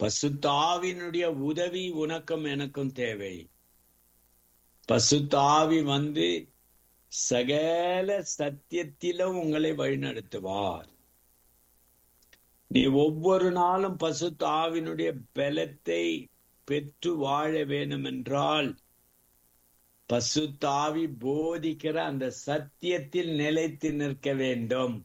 பசுத்தாவினுடைய உதவி உனக்கும் எனக்கும் தேவை பசுத்தாவி வந்து சகல சத்தியத்திலும் உங்களை வழிநடத்துவார் நீ ஒவ்வொரு நாளும் பசுத்தாவினுடைய பலத்தை பெற்று வாழ வேண்டும் என்றால் பசுத்தாவி போதிக்கிற அந்த சத்தியத்தில் நிலைத்து நிற்க வேண்டும்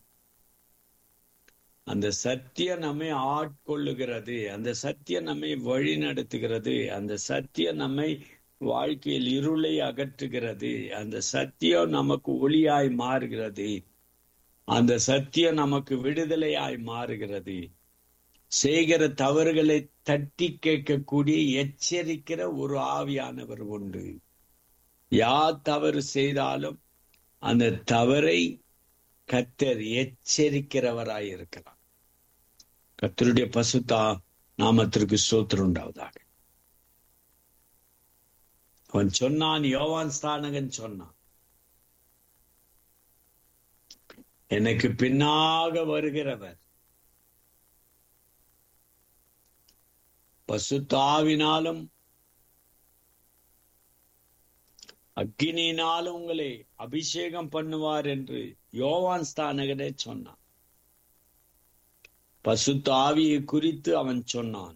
அந்த சத்தியம் நம்மை ஆட்கொள்ளுகிறது அந்த சத்தியம் நம்மை வழி நடத்துகிறது அந்த சத்தியம் நம்மை வாழ்க்கையில் இருளை அகற்றுகிறது அந்த சத்தியம் நமக்கு ஒளியாய் மாறுகிறது அந்த சத்தியம் நமக்கு விடுதலையாய் மாறுகிறது செய்கிற தவறுகளை தட்டி கேட்கக்கூடிய எச்சரிக்கிற ஒரு ஆவியானவர் உண்டு யார் தவறு செய்தாலும் அந்த தவறை கத்தர் எச்சரிக்கிறவராய் இருக்கிறார் கத்தருடைய பசுத்தா நாமத்திற்கு சோத்திரம் உண்டாவதாக அவன் சொன்னான் யோவான் ஸ்தானகன் சொன்னான் எனக்கு பின்னாக வருகிறவர் பசுத்தாவினாலும் அக்கினியினாலும் உங்களை அபிஷேகம் பண்ணுவார் என்று யோவான் ஸ்தானகனே சொன்னான் பசுத்தாவியை குறித்து அவன் சொன்னான்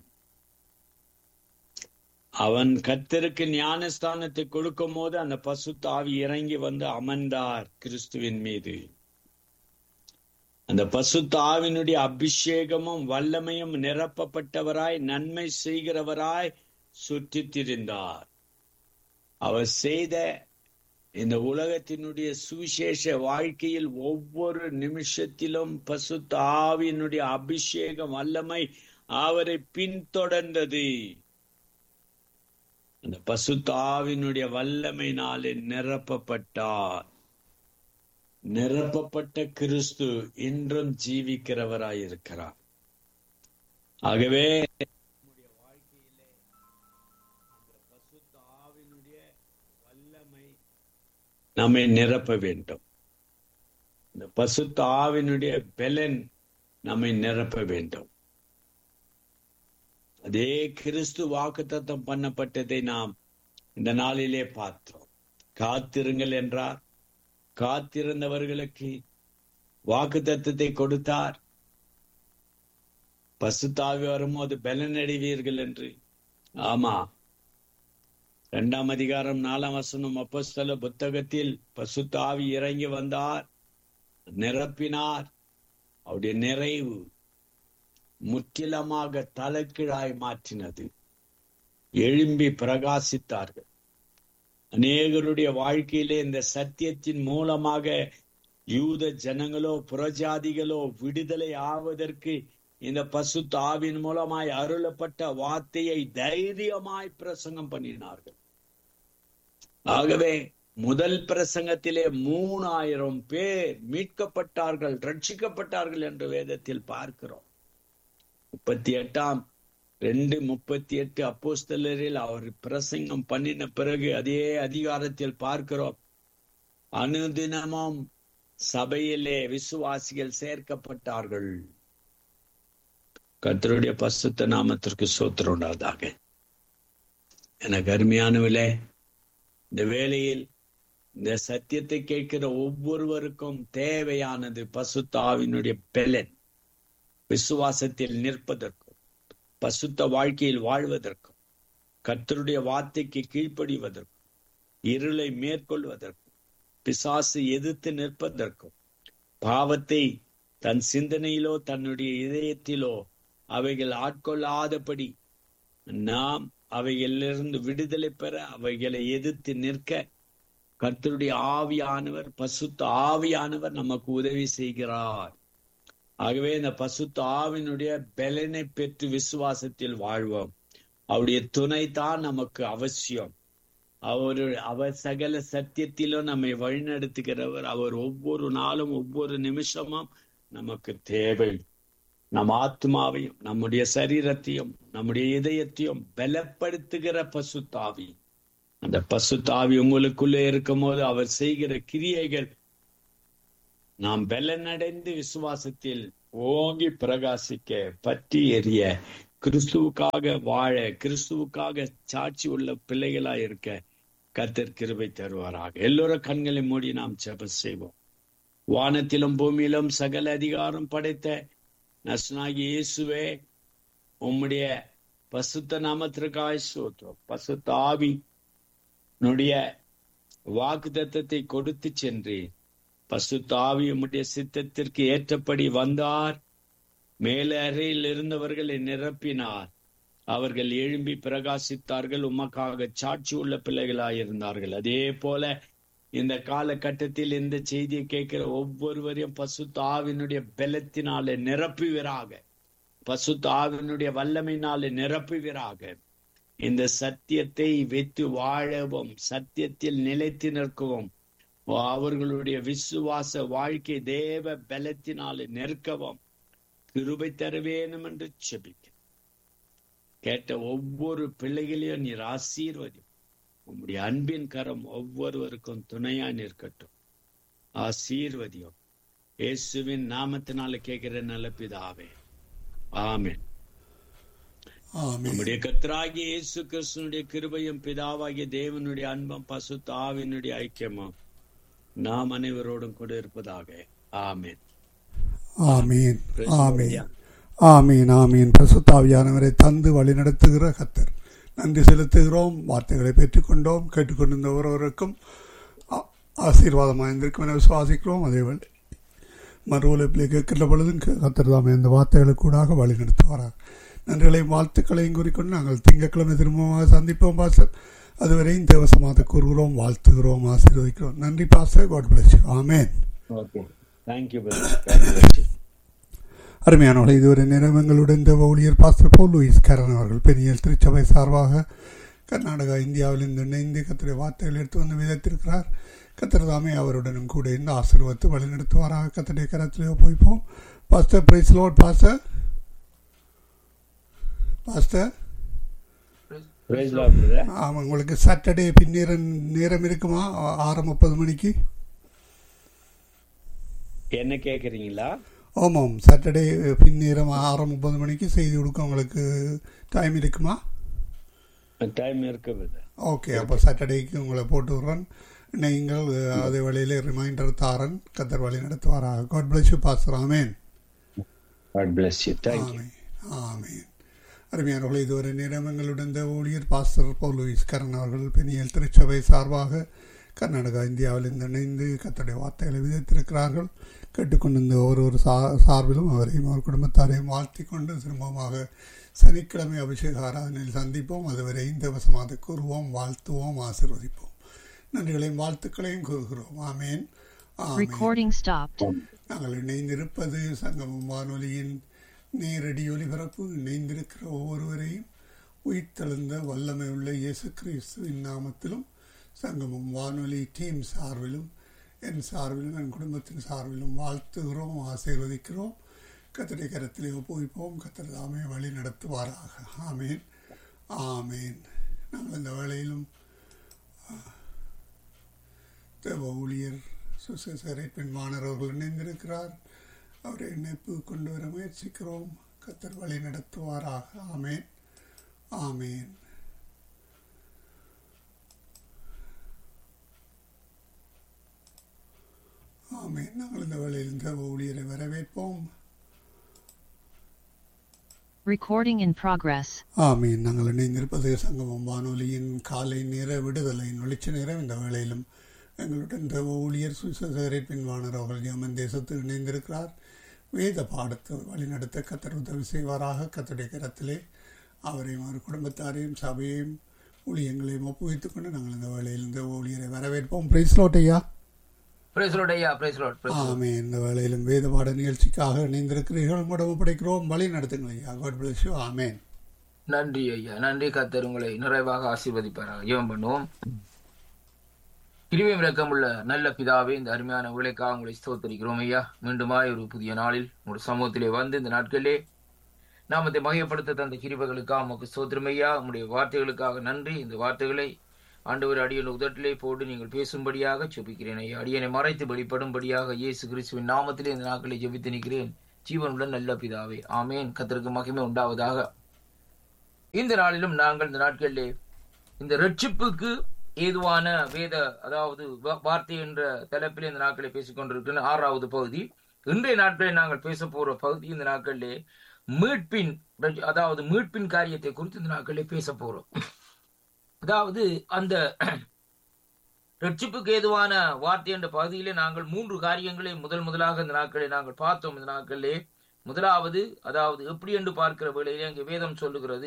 அவன் கத்தருக்கு ஞானஸ்தானத்தை கொடுக்கும் போது அந்த பசுத்தாவி இறங்கி வந்து அமர்ந்தார் கிறிஸ்துவின் மீது அந்த பசுத்தாவினுடைய அபிஷேகமும் வல்லமையும் நிரப்பப்பட்டவராய் நன்மை செய்கிறவராய் சுற்றித் திரிந்தார் அவர் செய்த இந்த உலகத்தினுடைய சுவிசேஷ வாழ்க்கையில் ஒவ்வொரு நிமிஷத்திலும் பசுத்த ஆவியினுடைய அபிஷேகம் வல்லமை அவரை பின்தொடர்ந்தது அந்த பசுத்தாவினுடைய வல்லமைனாலே நிரப்பப்பட்டார் நிரப்பப்பட்ட கிறிஸ்து இன்றும் ஜீவிக்கிறவராயிருக்கிறார் ஆகவே நம்முடைய வாழ்க்கையிலே அந்த பசுத்த ஆவினுடைய வல்லமை நம்மை நிரப்ப வேண்டும் இந்த பசுத்த ஆவினுடைய பெலன் நம்மை நிரப்ப வேண்டும் அதே கிறிஸ்து வாக்குத்தத்தம் பண்ணப்பட்டதை நாம் இந்த நாளிலே பார்த்தோம் காத்திருங்கள் என்றார் காத்திருந்தவர்களுக்கு வாக்கு தத்துவத்தை கொடுத்தார் பசுத்தாவி வரும்போது பலனடைவீர்கள் என்று ஆமா இரண்டாம் அதிகாரம் நாலாம் வசனம் அப்பஸ்தல புத்தகத்தில் பசுத்தாவி இறங்கி வந்தார் நிரப்பினார் அவருடைய நிறைவு முற்றிலுமாக தலைக்கீழாய் மாற்றினது எழும்பி பிரகாசித்தார்கள் அநேகருடைய வாழ்க்கையிலே இந்த சத்தியத்தின் மூலமாக யூத ஜனங்களோ புறஜாதிகளோ விடுதலை ஆவதற்கு இந்த பசு தாவின் மூலமாய் அருளப்பட்ட வார்த்தையை தைரியமாய் பிரசங்கம் பண்ணினார்கள் ஆகவே முதல் பிரசங்கத்திலே மூணாயிரம் பேர் மீட்கப்பட்டார்கள் ரட்சிக்கப்பட்டார்கள் என்று வேதத்தில் பார்க்கிறோம் முப்பத்தி எட்டாம் ரெண்டு முப்பத்தி எட்டு அப்போஸ்தலரில் அவர் பிரசங்கம் பண்ணின பிறகு அதே அதிகாரத்தில் பார்க்கிறோம் அனுதினமும் சபையிலே விசுவாசிகள் சேர்க்கப்பட்டார்கள் கர்த்தருடைய பசுத்த நாமத்திற்கு சோத்திரம் உண்டாதாக எனக்கு அருமையானவிலே இந்த வேளையில் இந்த சத்தியத்தை கேட்கிற ஒவ்வொருவருக்கும் தேவையானது பசுத்தாவினுடைய பெலன் விசுவாசத்தில் நிற்பதற்கும் பசுத்த வாழ்க்கையில் வாழ்வதற்கும் கர்த்தருடைய வார்த்தைக்கு கீழ்ப்படிவதற்கும் இருளை மேற்கொள்வதற்கும் பிசாசு எதிர்த்து நிற்பதற்கும் பாவத்தை தன் சிந்தனையிலோ தன்னுடைய இதயத்திலோ அவைகள் ஆட்கொள்ளாதபடி நாம் அவைகளிலிருந்து விடுதலை பெற அவைகளை எதிர்த்து நிற்க கர்த்தருடைய ஆவியானவர் பசுத்த ஆவியானவர் நமக்கு உதவி செய்கிறார் ஆகவே இந்த பசுத்த ஆவினுடைய பலனை பெற்று விசுவாசத்தில் வாழ்வோம் அவருடைய துணை தான் நமக்கு அவசியம் அவர் அவர் சகல சத்தியத்திலும் நம்மை வழிநடத்துகிறவர் அவர் ஒவ்வொரு நாளும் ஒவ்வொரு நிமிஷமும் நமக்கு தேவை நம் ஆத்மாவையும் நம்முடைய சரீரத்தையும் நம்முடைய இதயத்தையும் பலப்படுத்துகிற பசுத்தாவி அந்த பசுத்தாவி உங்களுக்குள்ளே இருக்கும் போது அவர் செய்கிற கிரியைகள் நாம் பலனடைந்து விசுவாசத்தில் ஓங்கி பிரகாசிக்க பற்றி எறிய கிறிஸ்துவுக்காக வாழ கிறிஸ்துவுக்காக சாட்சி உள்ள பிள்ளைகளா இருக்க கத்தர் கிருபை தருவாராக எல்லோரும் கண்களை மூடி நாம் ஜெப செய்வோம் வானத்திலும் பூமியிலும் சகல அதிகாரம் படைத்த நஸ்னாகி இயேசுவே உம்முடைய பசுத்த நாமத்திற்காய் சோத்திரம் பசுத்த ஆவி நுடைய வாக்கு தத்தத்தை கொடுத்து சென்றேன் பசுத்த ஆவி உம்முடைய சித்தத்திற்கு ஏற்றபடி வந்தார் மேல அறையில் இருந்தவர்களை நிரப்பினார் அவர்கள் எழும்பி பிரகாசித்தார்கள் உமக்காக சாட்சி உள்ள பிள்ளைகளாயிருந்தார்கள் அதே போல இந்த காலகட்டத்தில் இந்த செய்தியை கேட்கிற ஒவ்வொருவரையும் பசுத்த ஆவினுடைய பலத்தினாலே நிரப்புவீராக பசுத்த ஆவினுடைய வல்லமையினாலே நிரப்புவீராக இந்த சத்தியத்தை வைத்து வாழவும் சத்தியத்தில் நிலைத்து நிற்கவும் அவர்களுடைய விசுவாச வாழ்க்கை தேவ பலத்தினாலே நிற்கவும் கிருபை தர வேணும் என்று செபிக்க கேட்ட ஒவ்வொரு பிள்ளைகளையும் நீர் ஆசீர்வதி உம்முடைய அன்பின் கரம் ஒவ்வொருவருக்கும் துணையா நிற்கட்டும் ஆசீர்வதியும் இயேசுவின் நாமத்தினால கேட்கிற நல்ல பிதாவே ஆமென் ஆமென் நம்முடைய கர்த்தராகிய இயேசு கிறிஸ்துனுடைய கிருபையும் பிதாவாகிய தேவனுடைய அன்பும் பசுத்த ஆவினுடைய ஐக்கியமும் நாம் அனைவரோடும் கூட இருப்பதாக ஆமென் ஆமீன் Praise the Lord, ஆமீன் yeah. ஆமீன் ஆமீன் பிரசுத்தாவியானவரை தந்து வழி நடத்துகிற கத்தர் நன்றி செலுத்துகிறோம் வார்த்தைகளை பெற்றுக்கொண்டோம் கேட்டுக்கொண்டிருந்த ஒருவருக்கும் ஆ- ஆசீர்வாதமாக இருந்திருக்கும் என விசுவாசிக்கிறோம் அதேவேளை மறு உழைப்பிலே கேட்கிற பொழுதும் க- கத்தர் தாமே இந்த வார்த்தைகளுக்கூடாக வழி நடத்துவாராக நன்றிகளையும் வாழ்த்துக்களையும் கூறிக்கொண்டு நாங்கள் திங்கட்கிழமை திரும்பமாக சந்திப்போம் பாஸ்டர் அதுவரையும் தேவசமாக கூறுகிறோம் வாழ்த்துகிறோம் ஆசீர்வதிக்கிறோம் நன்றி பாஸ்டர் காட் பிளஸ் ஆமேன் ஓகே தேங்க்யூ பிரதர் அருமையானவர்கள் இதுவரை நேரம் எங்களுடன் தேவ ஊழியர் பாஸ்டர் போல் லூயிஸ் கரன் அவர்கள் பெரியல் திருச்சபை சார்பாக கர்நாடகா இந்தியாவிலிருந்து இணைந்து கத்திரை வார்த்தைகள் எடுத்து வந்து விதைத்திருக்கிறார் கத்திர தாமே அவருடனும் கூட இருந்து ஆசீர்வத்து வழிநடத்துவாராக கத்தடைய கரத்திலே ஒப்புவிப்போம் pastor praise Lord pastor pastor praise Lord brother ஆமாம் உங்களுக்கு சாட்டர்டே பின்னேரம் நேரம் இருக்குமா ஆ- ஆறு முப்பது மணிக்கு என்ன கேக்குறீங்களா ஆமாம் சாட்டர்டே பின்னேரம் ஆறு முப்பது மணிக்கு செய்தி கொடுக்க உங்களுக்கு டைம் இருக்குமா டைம் இருக்கு பிரதர் ஓகே அப்போ சாட்டர்டேக்கு உங்களை போட்டு விட்றேன் நீங்கள் அஹ், அதே வழியில் ரிமைண்டர் தாரன் கத்தர் வழி நடத்துவாராக காட் பிளஸ் யூ பாஸ்டர் ஆமேன் காட் பிளஸ் யூ தேங்க்யூ ஆமேன் ஆமேன் அருமையானவர்களே இதுவரை நேரம் எங்களுடன் தேவ ஊழியர் பாஸ்டர் பவுல் லூயிஸ் கரன் அவர்கள் பெண்ணியல் திருச்சபை சார்பாக கர்நாடகா இந்தியாவிலிருந்து இணைந்து கத்தருடைய வார்த்தைகளை விதைத்திருக்கிறார்கள் கேட்டுக்கொண்டிருந்த ஒரு ஒரு சா சார்பிலும் அவரையும் அவர் குடும்பத்தாரையும் வாழ்த்தி கொண்டு திரும்பமாக சனிக்கிழமை அபிஷேக ஆராதனையில் சந்திப்போம் அதுவரை இந்த வசமாக கூறுவோம் வாழ்த்துவோம் ஆசீர்வதிப்போம் நன்றிகளையும் வாழ்த்துக்களையும் கூறுகிறோம் ஆமேன் ஆமேன் Recording stopped. நாங்கள் இணைந்திருப்பது சங்கமம் வானொலியின் நேரடி ஒலிபரப்பு இணைந்திருக்கிற ஒவ்வொருவரையும் உயிர்த்தெழுந்த வல்லமை உள்ள இயேசு கிறிஸ்துவின் நாமத்திலும் சங்கமம் வானொலி டீம் சார்பிலும் என் சார்பிலும் என் குடும்பத்தின் சார்பிலும் வாழ்த்துகிறோம் ஆசீர்வதிக்கிறோம் கத்தரை கரத்திலே ஒப்புவிப்போம் கத்தர் தாமே வழி நடத்துவாராக ஆமேன் ஆமேன் நாங்கள் இந்த வேளையிலும் தேவ ஊழியர் சுசேசரை பெண்மானர் அவர்கள் இணைந்திருக்கிறார் அவரை இணைப்பு கொண்டு வர முயற்சிக்கிறோம் கத்தர் வழி நடத்துவாராக ஆமேன் ஆமேன் ஆமேன் நாங்கள் இந்த வேளையில் தேவ ஊழியரை வரவேற்போம் Recording in progress. ஆமீன் நாங்கள் இணைந்திருப்பது சங்கமம் வானொலியின் காலை நேர விடுதலையின் வெளிச்ச நேரம் இந்த வேளையிலும் எங்களுடன் தேவ ஊழியர் சுசேசரை பின்வானர் அவர்கள் யமன் தேசத்தில் இணைந்திருக்கிறார் வேத பாடத்தை வழிநடத்த கத்தர் உதவி செய்வாராக கத்தருடைய கரத்திலே அவரையும் அவர் குடும்பத்தாரையும் சபையையும் ஊழியங்களையும் ஒப்புவித்துக் கொண்டு நாங்கள் இந்த வேளையில் இந்த ஊழியரை வரவேற்போம் பிரைஸ்லோட் ஐயா பிரைஸ் லார்ட் ஐயா பிரைஸ் லார்ட் பிரைஸ் லார்ட். ஆமே இந்த வேளையிலும் வேத பாட நிகழ்ச்சிக்காக இணைந்திருக்கிறீர்கள் உங்களிடம் ஒப்படைக்கிறோம் வழி நடத்துங்கள் ஐயா காட் பிளஸ் யூ ஆமேன் நன்றி ஐயா நன்றி கத்தர் உங்களை நிறைவாக ஆசீர்வதிப்பாராக ஜெபம் பண்ணுவோம் கிருபையும் இரக்கமுள்ள நல்ல பிதாவே இந்த அருமையான உழைக்காக உங்களை ஸ்தோத்தரிக்கிறோம் ஐயா மீண்டுமாய் ஒரு புதிய நாளில் உங்களுடைய சமூகத்திலே வந்து இந்த நாட்களிலே நாமத்தை மகிமைப்படுத்த தந்த கிருபைகளுக்காக உமக்கு ஸ்தோத்திரம் ஐயா உங்களுடைய வார்த்தைகளுக்காக நன்றி இந்த வார்த்தைகளை ஆண்டவர் அடியின் உதட்டிலே போட்டு நீங்கள் பேசும்படியாக ஜெபிக்கிறேன் ஐயா அடியனை மறைத்து வெளிப்படும்படியாக இயேசு கிறிஸ்துவின் நாமத்திலே இந்த நாட்களை ஜெபித்து நிற்கிறேன் ஜீவனுள்ள நல்ல பிதாவே ஆமேன் கத்தருக்கு மகிமை உண்டாவதாக இந்த நாளிலும் நாங்கள் இந்த நாட்களிலே இந்த ரட்சிப்புக்கு ஏதுவான வேத அதாவது வா- வார்த்தை என்ற தலைப்பில் இந்த நாட்களை பேசிக் கொண்டிருக்கிற ஆறாவது பகுதி இன்றைய நாட்களில் நாங்கள் பேச போற பகுதி இந்த நாட்களிலே மீட்பின் ரட்சி- அதாவது மீட்பின் காரியத்தை குறித்து இந்த நாட்களிலே பேச போறோம் அதாவது அந்த ரட்சிப்புக்கு ஏதுவான வார்த்தை என்ற பகுதியிலே நாங்கள் மூன்று காரியங்களை முதல் முதலாக இந்த நாட்களை நாங்கள் பார்த்தோம் இந்த நாட்களிலே முதலாவது அதாவது எப்படி என்று பார்க்கிற வேளையிலே அங்கே வேதம் சொல்லுகிறது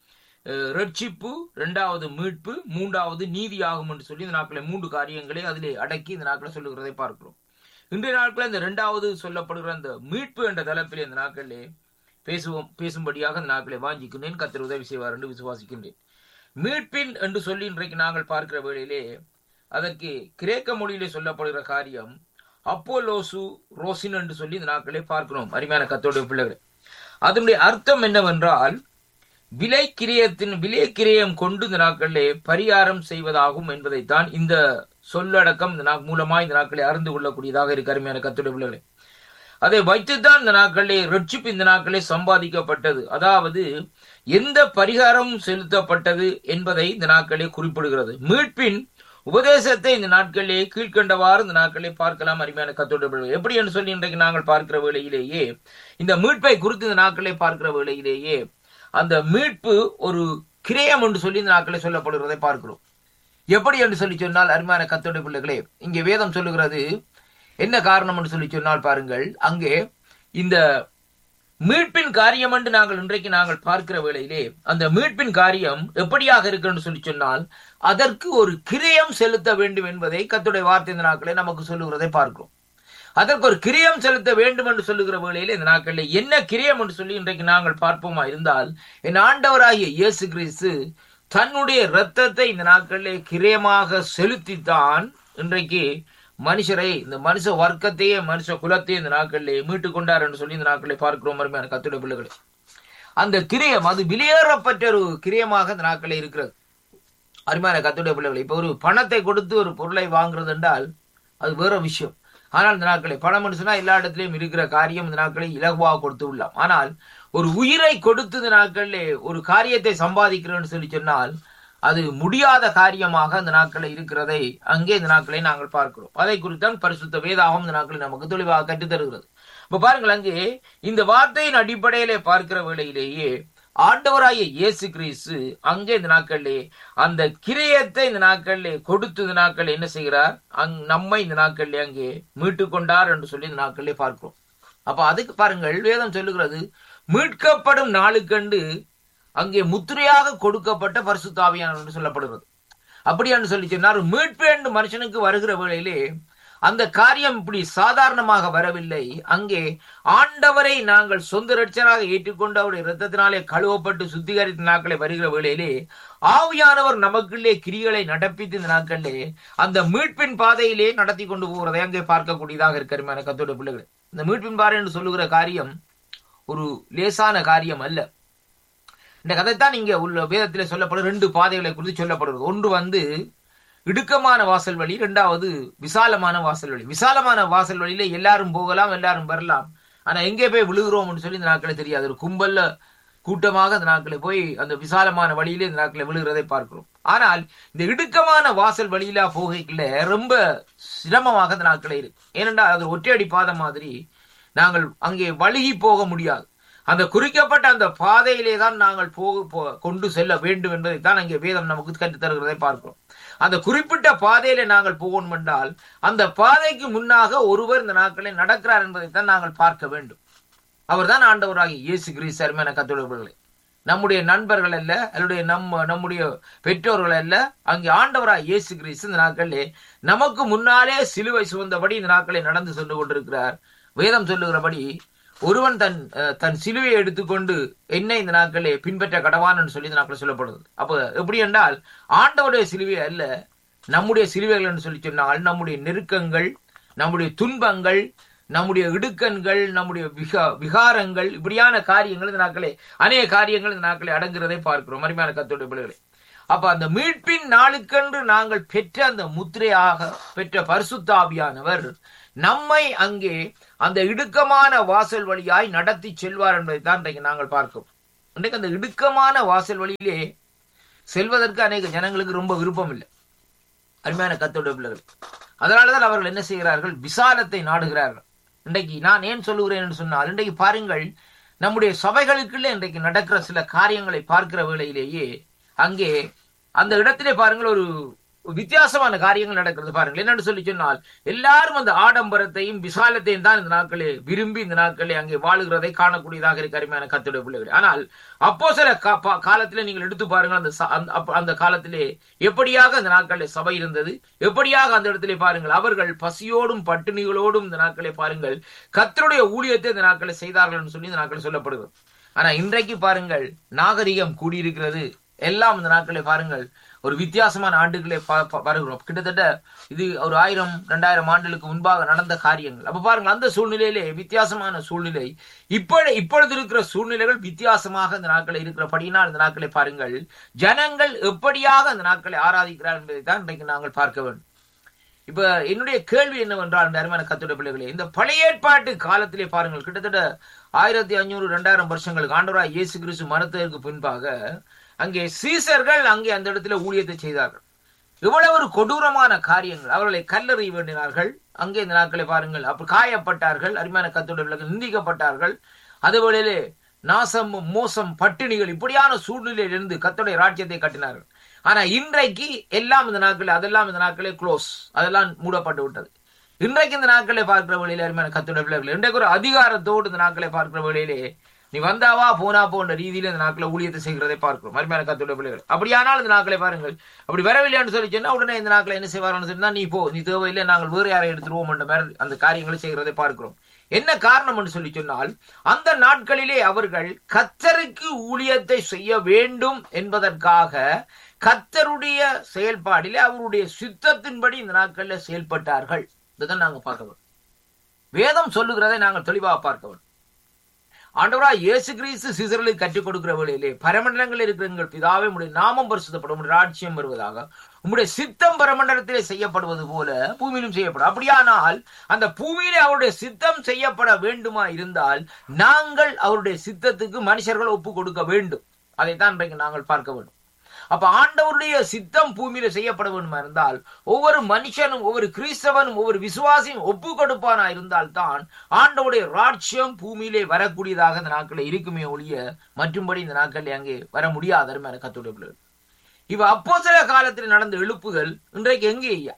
அஹ், ரட்சிப்பு இரண்டாவது மீட்பு மூன்றாவது நீதி ஆகும் என்று சொல்லி இந்த நாட்களை மூன்று காரியங்களை அதிலே அடக்கி இந்த நாட்களை சொல்லுகிறதை பார்க்கிறோம் இன்றைய நாட்களில் இந்த இரண்டாவது சொல்லப்படுகிற அந்த மீட்பு என்ற தலைப்பிலே இந்த நாட்களிலே பேசுவோம் பேசும்படியாக இந்த நாட்களை வாஞ்சிக்கின்றேன் கத்தர் உதவி செய்வார் என்று விசுவாசிக்கின்றேன் மீட்பின் என்று சொல்லி இன்றைக்கு நாங்கள் பார்க்கிற வேளையிலே அதற்கு கிரேக்க மொழியிலே சொல்லப்படுகிற காரியம் அப்போலோசு ரோசின் என்று சொல்லி இந்த நாட்களே பார்க்கிறோம் அருமையான கத்தோடைய பிள்ளைகள் அதனுடைய அர்த்தம் என்னவென்றால் விலை கிரியத்தின் விலை கிரயம் கொண்டு இந்த நாட்களிலே பரிகாரம் செய்வதாகும் என்பதைத்தான் இந்த சொல்லடக்கம் இந்த நாள் மூலமா இந்த நாட்களை அறிந்து கொள்ளக்கூடியதாக இருக்கு அருமையான கத்தோடைய பிள்ளைகளே அதை வைத்துத்தான் இந்த நாட்களிலே ரட்சிப்பு இந்த நாட்களே சம்பாதிக்கப்பட்டது அதாவது எந்த பரிகாரமும் செலுத்தப்பட்டது என்பதை இந்த நாட்களே குறிப்பிடுகிறது மீட்பின் உபதேசத்தை இந்த நாட்களிலே கீழ்கண்டவாறு இந்த நாட்களை பார்க்கலாம் அருமையான கத்தோடு எப்படி என்று சொல்லி இன்றைக்கு நாங்கள் பார்க்கிற வேளையிலேயே இந்த மீட்பை குறித்து இந்த நாட்களை பார்க்கிற வேளையிலேயே அந்த மீட்பு ஒரு கிரயம் என்று சொல்லி இந்த நாட்களை சொல்லப்படுகிறதை பார்க்கிறோம் எப்படி என்று சொல்லி சொன்னால் அருமையான கத்தோட பிள்ளைகளே இங்கே வேதம் சொல்லுகிறது என்ன காரணம் என்று சொல்லி சொன்னால் பாருங்கள் அங்கே இந்த மீட்பின் காரியம் என்று நாங்கள் இன்றைக்கு நாங்கள் பார்க்கிற வேளையிலே அந்த மீட்பின் காரியம் எப்படியாக இருக்கு என்று சொல்லி சொன்னால் அதற்கு ஒரு கிரயம் செலுத்த வேண்டும் என்பதை கத்துடைய வார்த்தை இந்த நாட்களே நமக்கு சொல்லுகிறதை பார்க்கிறோம் அதற்கு ஒரு கிரியம் செலுத்த வேண்டும் என்று சொல்லுகிற வேளையிலே இந்த நாட்களில் என்ன கிரியம் என்று சொல்லி இன்றைக்கு நாங்கள் பார்ப்போமா இருந்தால் என் ஆண்டவராகிய இயேசு கிறிஸ்து தன்னுடைய இரத்தத்தை இந்த நாட்களிலே கிரியமாக செலுத்தித்தான் இன்றைக்கு மனுஷரை இந்த மனுஷ வர்க்கத்தையே மனுஷ குலத்தையே இந்த நாட்களிலே மீட்டு கொண்டார் என்று சொல்லி இந்த நாட்களை பார்க்கிறோம் அருமையான கத்துடைய பிள்ளைகளை அந்த கிரியம் அது வெளியேறப்பட்ட ஒரு கிரியமாக இந்த நாட்களில் இருக்கிறது அருமையான கத்துடைய பிள்ளைகளை இப்ப ஒரு பணத்தை கொடுத்து ஒரு பொருளை வாங்குறது என்றால் அது வேற விஷயம் ஆனால் இந்த நாட்களை பணம் என்று சொன்னா எல்லா இடத்திலையும் இருக்கிற காரியம் இந்த நாட்களை இலகுவாக கொடுத்து உள்ளோம் ஆனால் ஒரு உயிரை கொடுத்து இந்த நாட்களிலே ஒரு காரியத்தை சம்பாதிக்கிறோம்னு சொல்லி சொன்னால் அது முடியாத காரியமாக இந்த நாட்களில் இருக்கிறதை அங்கே இந்த நாட்களை நாங்கள் பார்க்கிறோம் அதை குறித்தான் பரிசுத்த வேதாகம் இந்த நாட்களை நமக்கு தெளிவாக கற்றுத் தருகிறது இப்ப பாருங்கள் அங்கே இந்த வார்த்தையின் அடிப்படையிலே பார்க்கிற வேளையிலேயே ஆண்டவராகிய இயேசு கிறிஸ்து அங்கே இந்த நாட்களிலே அந்த கிரியத்தை இந்த நாட்களிலே கொடுத்து இந்த நாட்கள் என்ன செய்கிறார் அங் நம்மை இந்த நாட்களிலே அங்கே மீட்டு கொண்டார் என்று சொல்லி இந்த நாட்களிலே பார்க்கிறோம் அப்ப அதுக்கு பாருங்கள் வேதம் சொல்லுகிறது மீட்கப்படும் நாளுக்கண்டு அங்கே முத்திரையாக கொடுக்கப்பட்ட பரிசுத்தாவியானவர் என்று சொல்லப்படுகிறது அப்படியான்னு சொல்லி சொன்னார் மீட்பு என்று மனுஷனுக்கு வருகிற வேளையிலே அந்த காரியம் இப்படி சாதாரணமாக வரவில்லை அங்கே ஆண்டவரை நாங்கள் சொந்த ரட்சராக ஏற்றுக்கொண்டு அவருடைய இரத்தத்தினாலே கழுவப்பட்டு சுத்திகரித்த நாட்களை வருகிற வேளையிலே ஆவியானவர் நமக்குள்ளே கிரிகளை நடப்பித்து இந்த நாட்களிலே அந்த மீட்பின் பாதையிலே நடத்தி கொண்டு போகிறதை அங்கே பார்க்கக்கூடியதாக இருக்கிற கத்தோட பிள்ளைகள் இந்த மீட்பின் பாதை என்று சொல்லுகிற காரியம் ஒரு லேசான காரியம் அல்ல இந்த கதைத்தான் இங்க உள்ள வேதத்திலே சொல்லப்படும் ரெண்டு பாதைகளை குறித்து சொல்லப்படுகிறது ஒன்று வந்து இடுக்கமான வாசல் வழி இரண்டாவது விசாலமான வாசல் வழி விசாலமான வாசல் வழியில எல்லாரும் போகலாம் எல்லாரும் வரலாம் ஆனா எங்கே போய் விழுகிறோம்னு சொல்லி இந்த நாட்களை தெரியாது ஒரு கும்பல்ல கூட்டமாக அந்த நாட்களை போய் அந்த விசாலமான வழியில இந்த நாட்களை விழுகிறதை பார்க்கிறோம் ஆனால் இந்த இடுக்கமான வாசல் வழியில போகைக்குள்ள ரொம்ப சிரமமாக அந்த நாட்களை இருக்கு ஏனென்றால் அது ஒற்றையடி பாதை மாதிரி நாங்கள் அங்கே வழுகி போக முடியாது அந்த குறிக்கப்பட்ட அந்த பாதையிலே தான் நாங்கள் போக போ- கொண்டு செல்ல வேண்டும் என்பதை தான் அங்கே வேதம் நமக்கு கற்றுத் தருகிறதை பார்க்கிறோம் அந்த குறிப்பிட்ட பாதையிலே நாங்கள் போகணும் என்றால் அந்த பாதைக்கு முன்னாக ஒருவர் இந்த நாட்களை நடக்கிறார் என்பதைத்தான் நாங்கள் பார்க்க வேண்டும் அவர்தான் ஆண்டவராகிய இயேசு கிறிஸ்து அருமையான கத்தோழர்களே நம்முடைய நண்பர்கள் அல்ல அல்லது நம்ம நம்முடைய பெற்றோர்கள் அல்ல அங்கே ஆண்டவராய் இயேசு கிறிஸ்து இந்த நாட்களிலே நமக்கு முன்னாலே சிலுவை சுமந்தபடி இந்த நாட்களை நடந்து சென்று கொண்டிருக்கிறார் வேதம் சொல்லுகிறபடி ஒருவன் தன் அஹ், தன் சிலுவையை எடுத்துக்கொண்டு என்னை இந்த நாட்களே பின்பற்ற கடவான் என்று சொல்லி இந்த நாட்கள் சொல்லப்படுது அப்ப எப்படி என்றால் ஆண்டவருடைய சிலுவை அல்ல நம்முடைய சிலுவைகள் என்று சொல்லி சொன்னால் நம்முடைய நெருக்கங்கள் நம்முடைய துன்பங்கள் நம்முடைய இடுக்கண்கள் நம்முடைய விகா விகாரங்கள் இப்படியான காரியங்கள் இந்த நாட்களே அநேக காரியங்கள் இந்த நாட்களை அடங்குறதை பார்க்கிறோம் அருமையான கத்தோடைய பிள்ளைகளே அப்ப அந்த மீட்பின் நாளுக்கென்று நாங்கள் பெற்ற அந்த முத்திரையாக பெற்ற பரிசுத்தாவியானவர் நம்மை அங்கே அந்த இடுக்கமான வாசல் வழியாய் நடத்தி செல்வார் என்பதை தான் இன்றைக்கு நாங்கள் பார்க்கிறோம் இன்றைக்கு அந்த இடுக்கமான வாசல் வழியிலே செல்வதற்கு அநேக ஜனங்களுக்கு ரொம்ப விருப்பம் இல்லை அருமையான கத்தோட பிள்ளைகள் அதனாலதான் அவர்கள் என்ன செய்கிறார்கள் விசாலத்தை நாடுகிறார்கள் இன்றைக்கு நான் ஏன் சொல்லுகிறேன் என்று சொன்னால் இன்றைக்கு பாருங்கள் நம்முடைய சபைகளுக்குள்ளே இன்றைக்கு நடக்கிற சில காரியங்களை பார்க்கிற வேளையிலேயே அங்கே அந்த இடத்திலே பாருங்கள் ஒரு வித்தியாசமான காரியங்கள் நடக்கிறது பாருங்கள் என்னன்னு சொல்லி சொன்னால் எல்லாரும் அந்த ஆடம்பரத்தையும் விசாலத்தையும் தான் இந்த நாட்களே விரும்பி இந்த நாட்களே அங்கே வாழுகிறதை காணக்கூடியதாக இருக்க அருமையான கத்துடைய பிள்ளைகள் ஆனால் அப்போ சில காலத்திலே நீங்கள் எடுத்து பாருங்கள் அந்த ச- அந்த- அப்ப- அந்த காலத்திலே எப்படியாக அந்த நாட்களிலே சபை இருந்தது எப்படியாக அந்த இடத்திலே பாருங்கள் அவர்கள் பசியோடும் பட்டினிகளோடும் இந்த நாட்களை பாருங்கள் கத்தருடைய ஊழியத்தை இந்த நாட்களை செய்தார்கள் என்று சொல்லி இந்த நாட்கள் சொல்லப்படுகிறது ஆனா இன்றைக்கு பாருங்கள் நாகரிகம் கூடியிருக்கிறது எல்லாம் இந்த நாட்களை பாருங்கள் ஒரு வித்தியாசமான ஆண்டுகளே பா- பா- வருகிறோம் கிட்டத்தட்ட இது ஒரு ஆயிரம் ரெண்டாயிரம் ஆண்டுகளுக்கு முன்பாக நடந்த காரியங்கள் அப்ப பாருங்கள் அந்த சூழ்நிலையிலே வித்தியாசமான சூழ்நிலை இப்பொழுது இப்பொழுது இருக்கிற சூழ்நிலைகள் வித்தியாசமாக இந்த நாட்களை இருக்கிறபடியினால் இந்த நாட்களை பாருங்கள் ஜனங்கள் எப்படியாக அந்த நாட்களை ஆராதிக்கிறார் என்பதை தான் இன்றைக்கு நாங்கள் பார்க்க வேண்டும் இப்ப என்னுடைய கேள்வி என்னவென்றால் இந்த அருமையான கத்துடைய பிள்ளைகளே இந்த பழைய ஏற்பாட்டு காலத்திலே பாருங்கள் கிட்டத்தட்ட ஆயிரத்தி ஐநூறு ரெண்டாயிரம் வருஷங்களுக்கு ஆண்டவராய் இயேசு கிறிஸ்து மரத்திற்கு பின்பாக அங்கே சீசர்கள் அங்கே அந்த இடத்துல ஊழியத்தை செய்தார்கள் இவ்வளவு ஒரு கொடூரமான காரியங்கள் அவர்களை கல்லறிய வேண்டினார்கள் அங்கே இந்த நாட்களை பாருங்கள் அப்ப காயப்பட்டார்கள் அருமையான கத்துடைய பிள்ளைகள் நிந்திக்கப்பட்டார்கள் அதுவேளையிலே நாசம் மோசம் பட்டினிகள் இப்படியான சூழ்நிலையிலிருந்து கத்துடைய ராஜ்யத்தை கட்டினார்கள் ஆனா இன்றைக்கு எல்லாம் இந்த நாட்களே அதெல்லாம் இந்த நாட்களே க்ளோஸ் அதெல்லாம் மூடப்பட்டு விட்டது இன்றைக்கு இந்த நாட்களை பார்க்கிற வழியிலே அருமையான கத்துடைய பிள்ளைகள் இன்றைக்கு ஒரு அதிகாரத்தோடு இந்த நாட்களை பார்க்கிற வழியிலே நீ வந்தாவா போனா போன்ற ரீதியில இந்த நாட்களை ஊழியத்தை செய்கிறதை பார்க்கிறோம் அருமையான கத்துடைய பிள்ளைகள் அப்படியானால் இந்த நாட்களை பாருங்கள் அப்படி வரவில்லைன்னு சொல்லி சொன்னா உடனே இந்த நாட்களை என்ன செய்வார்னு சொன்னா நீ போ நீ தேவையில்லை நாங்கள் வேறு யாரை எடுத்துருவோம் என்ற மாதிரி அந்த காரியங்களை செய்கிறதை பார்க்கிறோம் என்ன காரணம் என்று சொல்லி சொன்னால் அந்த நாட்களிலே அவர்கள் கத்தருக்கு ஊழியத்தை செய்ய வேண்டும் என்பதற்காக கத்தருடைய செயல்பாடிலே அவருடைய சித்தத்தின்படி இந்த நாட்களில் செயல்பட்டார்கள் இதுதான் நாங்க பார்க்க வேண்டும் வேதம் சொல்லுகிறதை நாங்கள் தெளிவாக பார்க்க வேண்டும் ஆண்டவரா இயேசு கிறிஸ்து சிசர்களுக்கு கற்றுக் கொடுக்கிற வேளையிலே பரமண்டலங்களில் இருக்கிற எங்கள் பிதாவே உடைய நாமம் பரிசுத்தப்படும் உடைய ராட்சியம் வருவதாக உம்முடைய சித்தம் பரமண்டலத்திலே செய்யப்படுவது போல பூமியிலும் செய்யப்படும் அப்படியானால் அந்த பூமியிலே அவருடைய சித்தம் செய்யப்பட வேண்டுமா இருந்தால் நாங்கள் அவருடைய சித்தத்துக்கு மனுஷர்கள் ஒப்பு கொடுக்க வேண்டும் அதைத்தான் இன்றைக்கு நாங்கள் பார்க்க வேண்டும் அப்ப ஆண்டவருடைய சித்தம் பூமியில செய்யப்பட வேண்டுமா இருந்தால் ஒவ்வொரு மனுஷனும் ஒவ்வொரு கிறிஸ்தவனும் ஒவ்வொரு விசுவாசியும் ஒப்பு கொடுப்பானா இருந்தால் தான் ஆண்டவருடைய ராட்சியம் பூமியிலே வரக்கூடியதாக இந்த நாட்களில் இருக்குமே ஒழிய மற்றும்படி இந்த நாட்களில் அங்கே வர முடியாது அருமையான கத்துடைய பிள்ளைகள் இவ அப்போ சில காலத்தில் நடந்த எழுப்புதல் இன்றைக்கு எங்கே ஐயா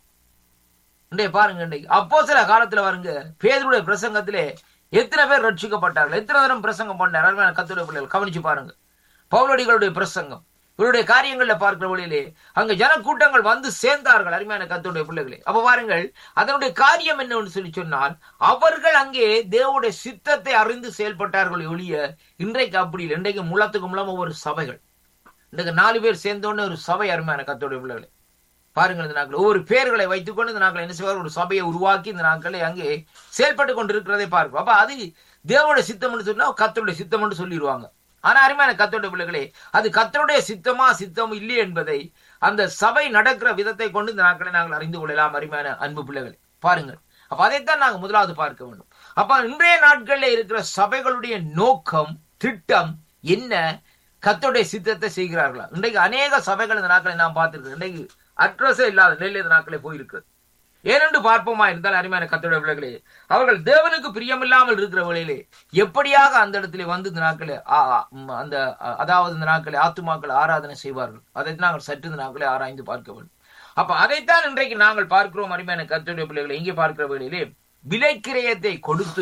இன்றைய பாருங்க இன்றைக்கு அப்போ சில காலத்துல பாருங்க பேதருடைய பிரசங்கத்திலே எத்தனை பேர் ரட்சிக்கப்பட்டார்கள் எத்தனை தரம் பிரசங்கம் பண்ணார் அருமையான கத்துடைய பிள்ளைகள் கவனிச்சு பாருங்க பவுலடிகளுடைய பிரசங்கம் இவருடைய காரியங்கள்ல பார்க்கிற வழியிலே அங்க ஜனக்கூட்டங்கள் வந்து சேர்ந்தார்கள் அருமையான கத்துடைய பிள்ளைகளே அப்ப பாருங்கள் அதனுடைய காரியம் என்னன்னு சொல்லி சொன்னால் அவர்கள் அங்கே தேவனுடைய சித்தத்தை அறிந்து செயல்பட்டார்கள் ஒழிய இன்றைக்கு அப்படி இல்லை இன்றைக்கு முளத்துக்கு முளம் ஒவ்வொரு சபைகள் இன்றைக்கு நாலு பேர் சேர்ந்தோன்னு ஒரு சபை அருமையான கத்துடைய பிள்ளைகளே பாருங்கள் இந்த நாட்கள் ஒவ்வொரு பேர்களை வைத்துக்கொண்டு இந்த நாட்கள் என்ன செய்வார் ஒரு சபையை உருவாக்கி இந்த நாட்களை அங்கே செயல்பட்டு கொண்டிருக்கிறதை பார்க்கும் அப்ப அது தேவனுடைய சித்தம் சொன்னா கத்தருடைய சித்தம் சொல்லிடுவாங்க ஆனா அருமையான கத்தோட பிள்ளைகளே அது கத்தருடைய சித்தமா சித்தம் இல்லை என்பதை அந்த சபை நடக்கிற விதத்தை கொண்டு இந்த நாட்களை நாங்கள் அறிந்து கொள்ளலாம் அருமையான அன்பு பிள்ளைகளே பாருங்கள் அப்ப அதைத்தான் நாங்கள் முதலாவது பார்க்க வேண்டும் அப்ப இன்றைய நாட்களில் இருக்கிற சபைகளுடைய நோக்கம் திட்டம் என்ன கத்தோடைய சித்தத்தை செய்கிறார்களா இன்றைக்கு அநேக சபைகள் இந்த நாட்களை நாம் பார்த்திருக்கோம் இன்றைக்கு அட்ரஸே இல்லாத நிலையில் இந்த நாட்களே போயிருக்கிறது ஏனென்று பார்ப்போமா இருந்தால் அருமையான கத்தோட பிள்ளைகளே அவர்கள் தேவனுக்கு பிரியமில்லாமல் இருக்கிற வேளையிலே எப்படியாக அந்த இடத்திலே வந்து இந்த நாட்களே ஆ, ஆ, ம், அந்த அ, அதாவது இந்த நாட்களே ஆத்துமாக்கள் ஆராதனை செய்வார்கள் அதை நாங்கள் சற்று இந்த நாட்களே ஆராய்ந்து பார்க்க வேண்டும் அப்ப அதைத்தான் இன்றைக்கு நாங்கள் பார்க்கிறோம் அருமையான கத்தோட பிள்ளைகளை இங்கே பார்க்கிற வேளையிலே விலைக்கிரயத்தை கொடுத்து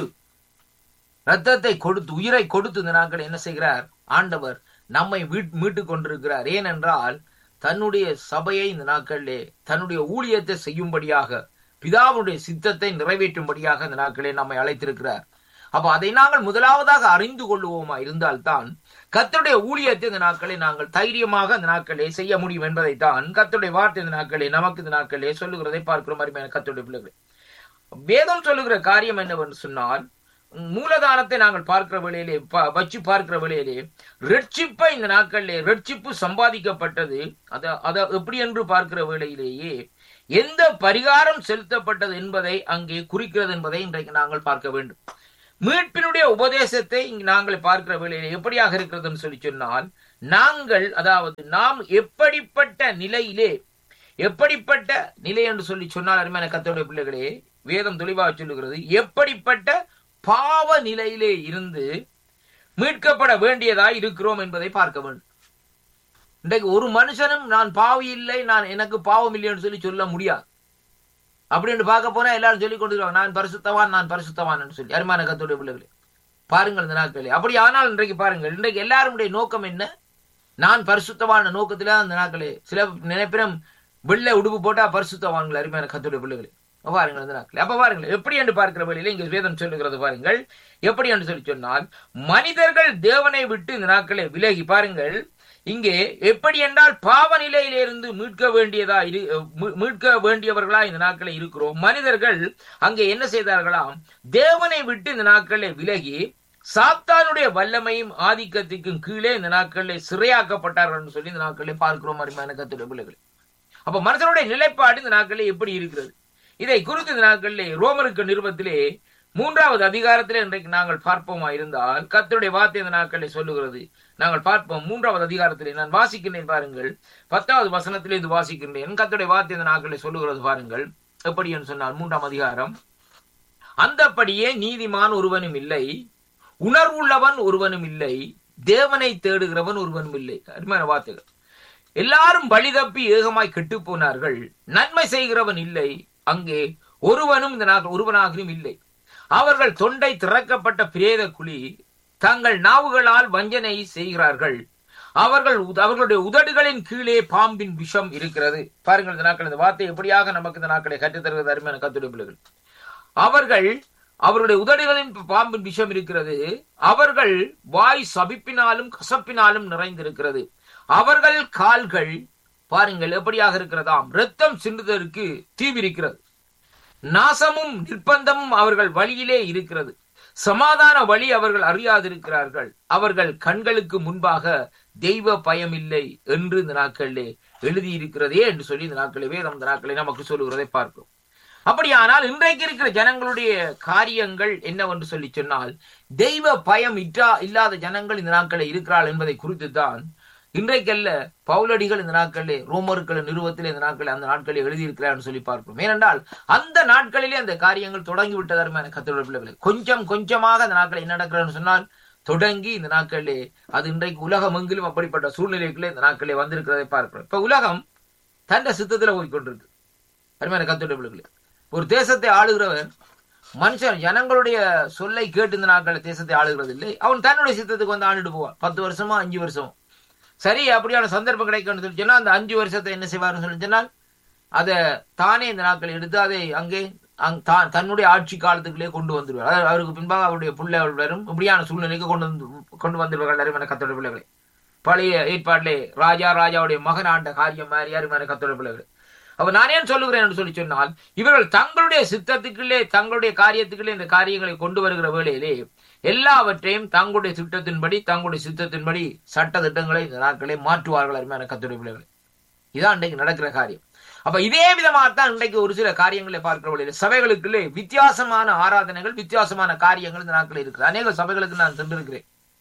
ரத்தத்தை கொடுத்து உயிரை கொடுத்து இந்த நாட்கள் என்ன செய்கிறார் ஆண்டவர் நம்மை வீட் மீட்டுக் கொண்டிருக்கிறார் ஏனென்றால் தன்னுடைய சபையை இந்த நாட்களிலே தன்னுடைய ஊழியத்தை செய்யும்படியாக பிதாவுடைய சித்தத்தை நிறைவேற்றும்படியாக இந்த நாட்களே நம்மை அழைத்திருக்கிறார் அப்ப அதை நாங்கள் முதலாவதாக அறிந்து கொள்ளுவோமா இருந்தால்தான் கத்தருடைய ஊழியத்தை இந்த நாட்களை நாங்கள் தைரியமாக இந்த நாட்களே செய்ய முடியும் என்பதைத்தான் கத்தருடைய வார்த்தை இந்த நாட்களே நமக்கு இந்த நாட்களே சொல்லுகிறதை பார்க்கிறோம் அருமையான கத்தருடைய பிள்ளைகளை வேதம் சொல்லுகிற காரியம் என்னவென்று சொன்னால் மூலதானத்தை நாங்கள் பார்க்கிற வேளையிலே ப- வச்சு பார்க்கிற வேளையிலே ரட்சிப்பை இந்த நாட்களிலே ரட்சிப்பு சம்பாதிக்கப்பட்டது அத அத எப்படி என்று பார்க்கிற வேளையிலேயே எந்த பரிகாரம் செலுத்தப்பட்டது என்பதை அங்கே குறிக்கிறது என்பதை இன்றைக்கு நாங்கள் பார்க்க வேண்டும் மீட்பினுடைய உபதேசத்தை இங்கு நாங்கள் பார்க்கிற வேளையில எப்படியாக இருக்கிறதுன்னு சொல்லி சொன்னால் நாங்கள் அதாவது நாம் எப்படிப்பட்ட நிலையிலே எப்படிப்பட்ட நிலை என்று சொல்லி சொன்னால் அருமையான கத்தோடைய பிள்ளைகளே வேதம் தெளிவாக சொல்லுகிறது எப்படிப்பட்ட பாவ நிலையிலே இருந்து மீட்கப்பட வேண்டியதாய் இருக்கிறோம் என்பதை பார்க்க வேண்டும் இன்றைக்கு ஒரு மனுஷனும் நான் பாவி இல்லை நான் எனக்கு பாவம் இல்லைன்னு சொல்லி சொல்ல முடியாது அப்படின்னு பார்க்க போனா எல்லாரும் சொல்லி கொண்டு நான் பரிசுத்தவான் நான் பரிசுத்தவான் சொல்லி அருமான கத்தோடைய பிள்ளைகளே பாருங்கள் இந்த நாட்களே அப்படி ஆனால் இன்றைக்கு பாருங்கள் இன்றைக்கு எல்லாருடைய நோக்கம் என்ன நான் பரிசுத்தவான நோக்கத்துல அந்த நாட்களே சில நினைப்பினம் வெள்ளை உடுப்பு போட்டா பரிசுத்தவான்கள் அருமையான கத்தோடைய பிள்ளைகளே பாருங்கள் இந்த நாட்களே அப்ப பாருங்கள் எப்படி என்று பார்க்கிற வழியில இங்க வேதம் சொல்லுகிறது பாருங்கள் எப்படி என்று சொல்லி சொன்னால் மனிதர்கள் தேவனை விட்டு இந்த நாட்களை விலகி பாருங்கள் இங்கே எப்படி என்றால் பாவ நிலையிலிருந்து மீட்க வேண்டியதா இரு மீட்க வேண்டியவர்களா இந்த நாட்களை இருக்கிறோம் மனிதர்கள் அங்கே என்ன செய்தார்களாம் தேவனை விட்டு இந்த நாட்களை விலகி சாத்தானுடைய வல்லமையும் ஆதிக்கத்துக்கும் கீழே இந்த நாட்களில் சிறையாக்கப்பட்டார்கள் சொல்லி இந்த நாட்களில் பார்க்கிறோம் அருமையான கத்துடைய பிள்ளைகள் அப்ப மனுஷனுடைய நிலைப்பாடு இந்த நாட்களில் எப்படி இருக்கிறது இதை குறித்து இந்த நாட்களிலே ரோமருக்கு நிறுவத்திலே மூன்றாவது அதிகாரத்திலே இன்றைக்கு நாங்கள் பார்ப்போமா இருந்தால் கத்தருடைய வார்த்தை இந்த நாட்களில் சொல்லுகிறது நாங்கள் பார்ப்போம் மூன்றாவது அதிகாரத்திலே நான் வாசிக்கின்றேன் பாருங்கள் பத்தாவது வசனத்திலே இது வாசிக்கின்றேன் கத்தருடைய வார்த்தை இந்த நாட்களில் சொல்லுகிறது பாருங்கள் எப்படி என்று சொன்னால் மூன்றாம் அதிகாரம் அந்தப்படியே நீதிமான் ஒருவனும் இல்லை உணர்வுள்ளவன் ஒருவனும் இல்லை தேவனை தேடுகிறவன் ஒருவனும் இல்லை அருமையான வார்த்தைகள் எல்லாரும் வழி தப்பி ஏகமாய் கெட்டு போனார்கள் நன்மை செய்கிறவன் இல்லை அங்கே ஒருவனும் இந்த நாட்கள் ஒருவனாகவும் இல்லை அவர்கள் தொண்டை திறக்கப்பட்ட பிரேத குழி தங்கள் நாவுகளால் வஞ்சனை செய்கிறார்கள் அவர்கள் அவர்களுடைய உதடுகளின் கீழே பாம்பின் விஷம் இருக்கிறது பாருங்கள் இந்த நாட்கள் இந்த வார்த்தை எப்படியாக நமக்கு இந்த நாட்களை கற்றுத் தருவது அருமையான கத்துடைய பிள்ளைகள் அவர்கள் அவருடைய உதடுகளின் பாம்பின் விஷம் இருக்கிறது அவர்கள் வாய் சபிப்பினாலும் கசப்பினாலும் நிறைந்திருக்கிறது அவர்கள் கால்கள் பாருங்கள் எப்படியாக இருக்கிறதாம் ரத்தம் சிந்துதற்கு தீவிரிக்கிறது நாசமும் நிர்பந்தமும் அவர்கள் வழியிலே இருக்கிறது சமாதான வழி அவர்கள் அறியாதிருக்கிறார்கள் அவர்கள் கண்களுக்கு முன்பாக தெய்வ பயம் இல்லை என்று இந்த நாட்களிலே எழுதியிருக்கிறதே என்று சொல்லி இந்த நாட்களே வேதம் இந்த நாட்களை நமக்கு சொல்லுகிறதை பார்க்கிறோம் அப்படியானால் இன்றைக்கு இருக்கிற ஜனங்களுடைய காரியங்கள் என்னவென்று சொல்லி சொன்னால் தெய்வ பயம் இற்றா இல்லாத ஜனங்கள் இந்த நாட்களில் இருக்கிறாள் என்பதை குறித்து தான் இன்றைக்கல்ல பவுலடிகள் இந்த நாட்களிலே ரோமர்கள் நிறுவத்தில் இந்த நாட்களில் அந்த நாட்களில் எழுதியிருக்கிறார் சொல்லி பார்க்கிறோம் ஏனென்றால் அந்த நாட்களிலே அந்த காரியங்கள் தொடங்கி விட்டதற்கான கத்தோட பிள்ளைகளை கொஞ்சம் கொஞ்சமாக அந்த நாட்களில் என்ன நடக்கிறதுன்னு சொன்னால் தொடங்கி இந்த நாட்களிலே அது இன்றைக்கு உலகம் எங்கிலும் அப்படிப்பட்ட சூழ்நிலைகளே இந்த நாட்களிலே வந்திருக்கிறதை பார்க்கிறோம் இப்ப உலகம் தந்த சித்தத்துல போய்கொண்டிருக்கு அருமையான கத்தோட பிள்ளைகளே ஒரு தேசத்தை ஆளுகிறவன் மனுஷன் ஜனங்களுடைய சொல்லை கேட்டு இந்த நாட்களில் தேசத்தை ஆளுகிறது இல்லை அவன் தன்னுடைய சித்தத்துக்கு வந்து ஆண்டுட்டு போவான் பத்து வருஷமா அஞ்சு வருஷம் சரி அப்படியான சந்தர்ப்பம் கிடைக்கும்னு சொல்லி சொன்னா அந்த அஞ்சு வருஷத்தை என்ன செய்வார்னு சொல்லி சொன்னால் அதை தானே இந்த நாட்கள் எடுத்து அதை அங்கே தான் தன்னுடைய ஆட்சி காலத்துக்குள்ளே கொண்டு வந்துடுவார் அதாவது அவருக்கு பின்பாக அவருடைய பிள்ளைகள் வரும் இப்படியான சூழ்நிலைக்கு கொண்டு வந்து கொண்டு வந்துடுவார்கள் அருமையான கத்தோட பிள்ளைகளை பழைய ஏற்பாட்டிலே ராஜா ராஜாவுடைய மகன் ஆண்ட காரியம் மாதிரி அருமையான கத்தோட பிள்ளைகளை அப்ப நான் ஏன் சொல்லுகிறேன் என்று சொல்லி சொன்னால் இவர்கள் தங்களுடைய சித்தத்துக்குள்ளே தங்களுடைய காரியத்துக்குள்ளே இந்த காரியங்களை கொண்டு வருகிற வேளையிலே எல்லாவற்றையும் தங்களுடைய திட்டத்தின்படி தங்களுடைய சித்தத்தின்படி சட்ட திட்டங்களை இந்த நாட்களை மாற்றுவார்கள் அருமையான கத்துடைய பிள்ளைகளை இதான் இன்றைக்கு நடக்கிற காரியம் அப்ப இதே விதமாகத்தான் இன்றைக்கு ஒரு சில காரியங்களை பார்க்கிற வழியில் சபைகளுக்குள்ளே வித்தியாசமான ஆராதனைகள் வித்தியாசமான காரியங்கள் இந்த நாட்களில் இருக்குது அநேக சபைகளுக்கு நான் சென்றிருக்கிறேன்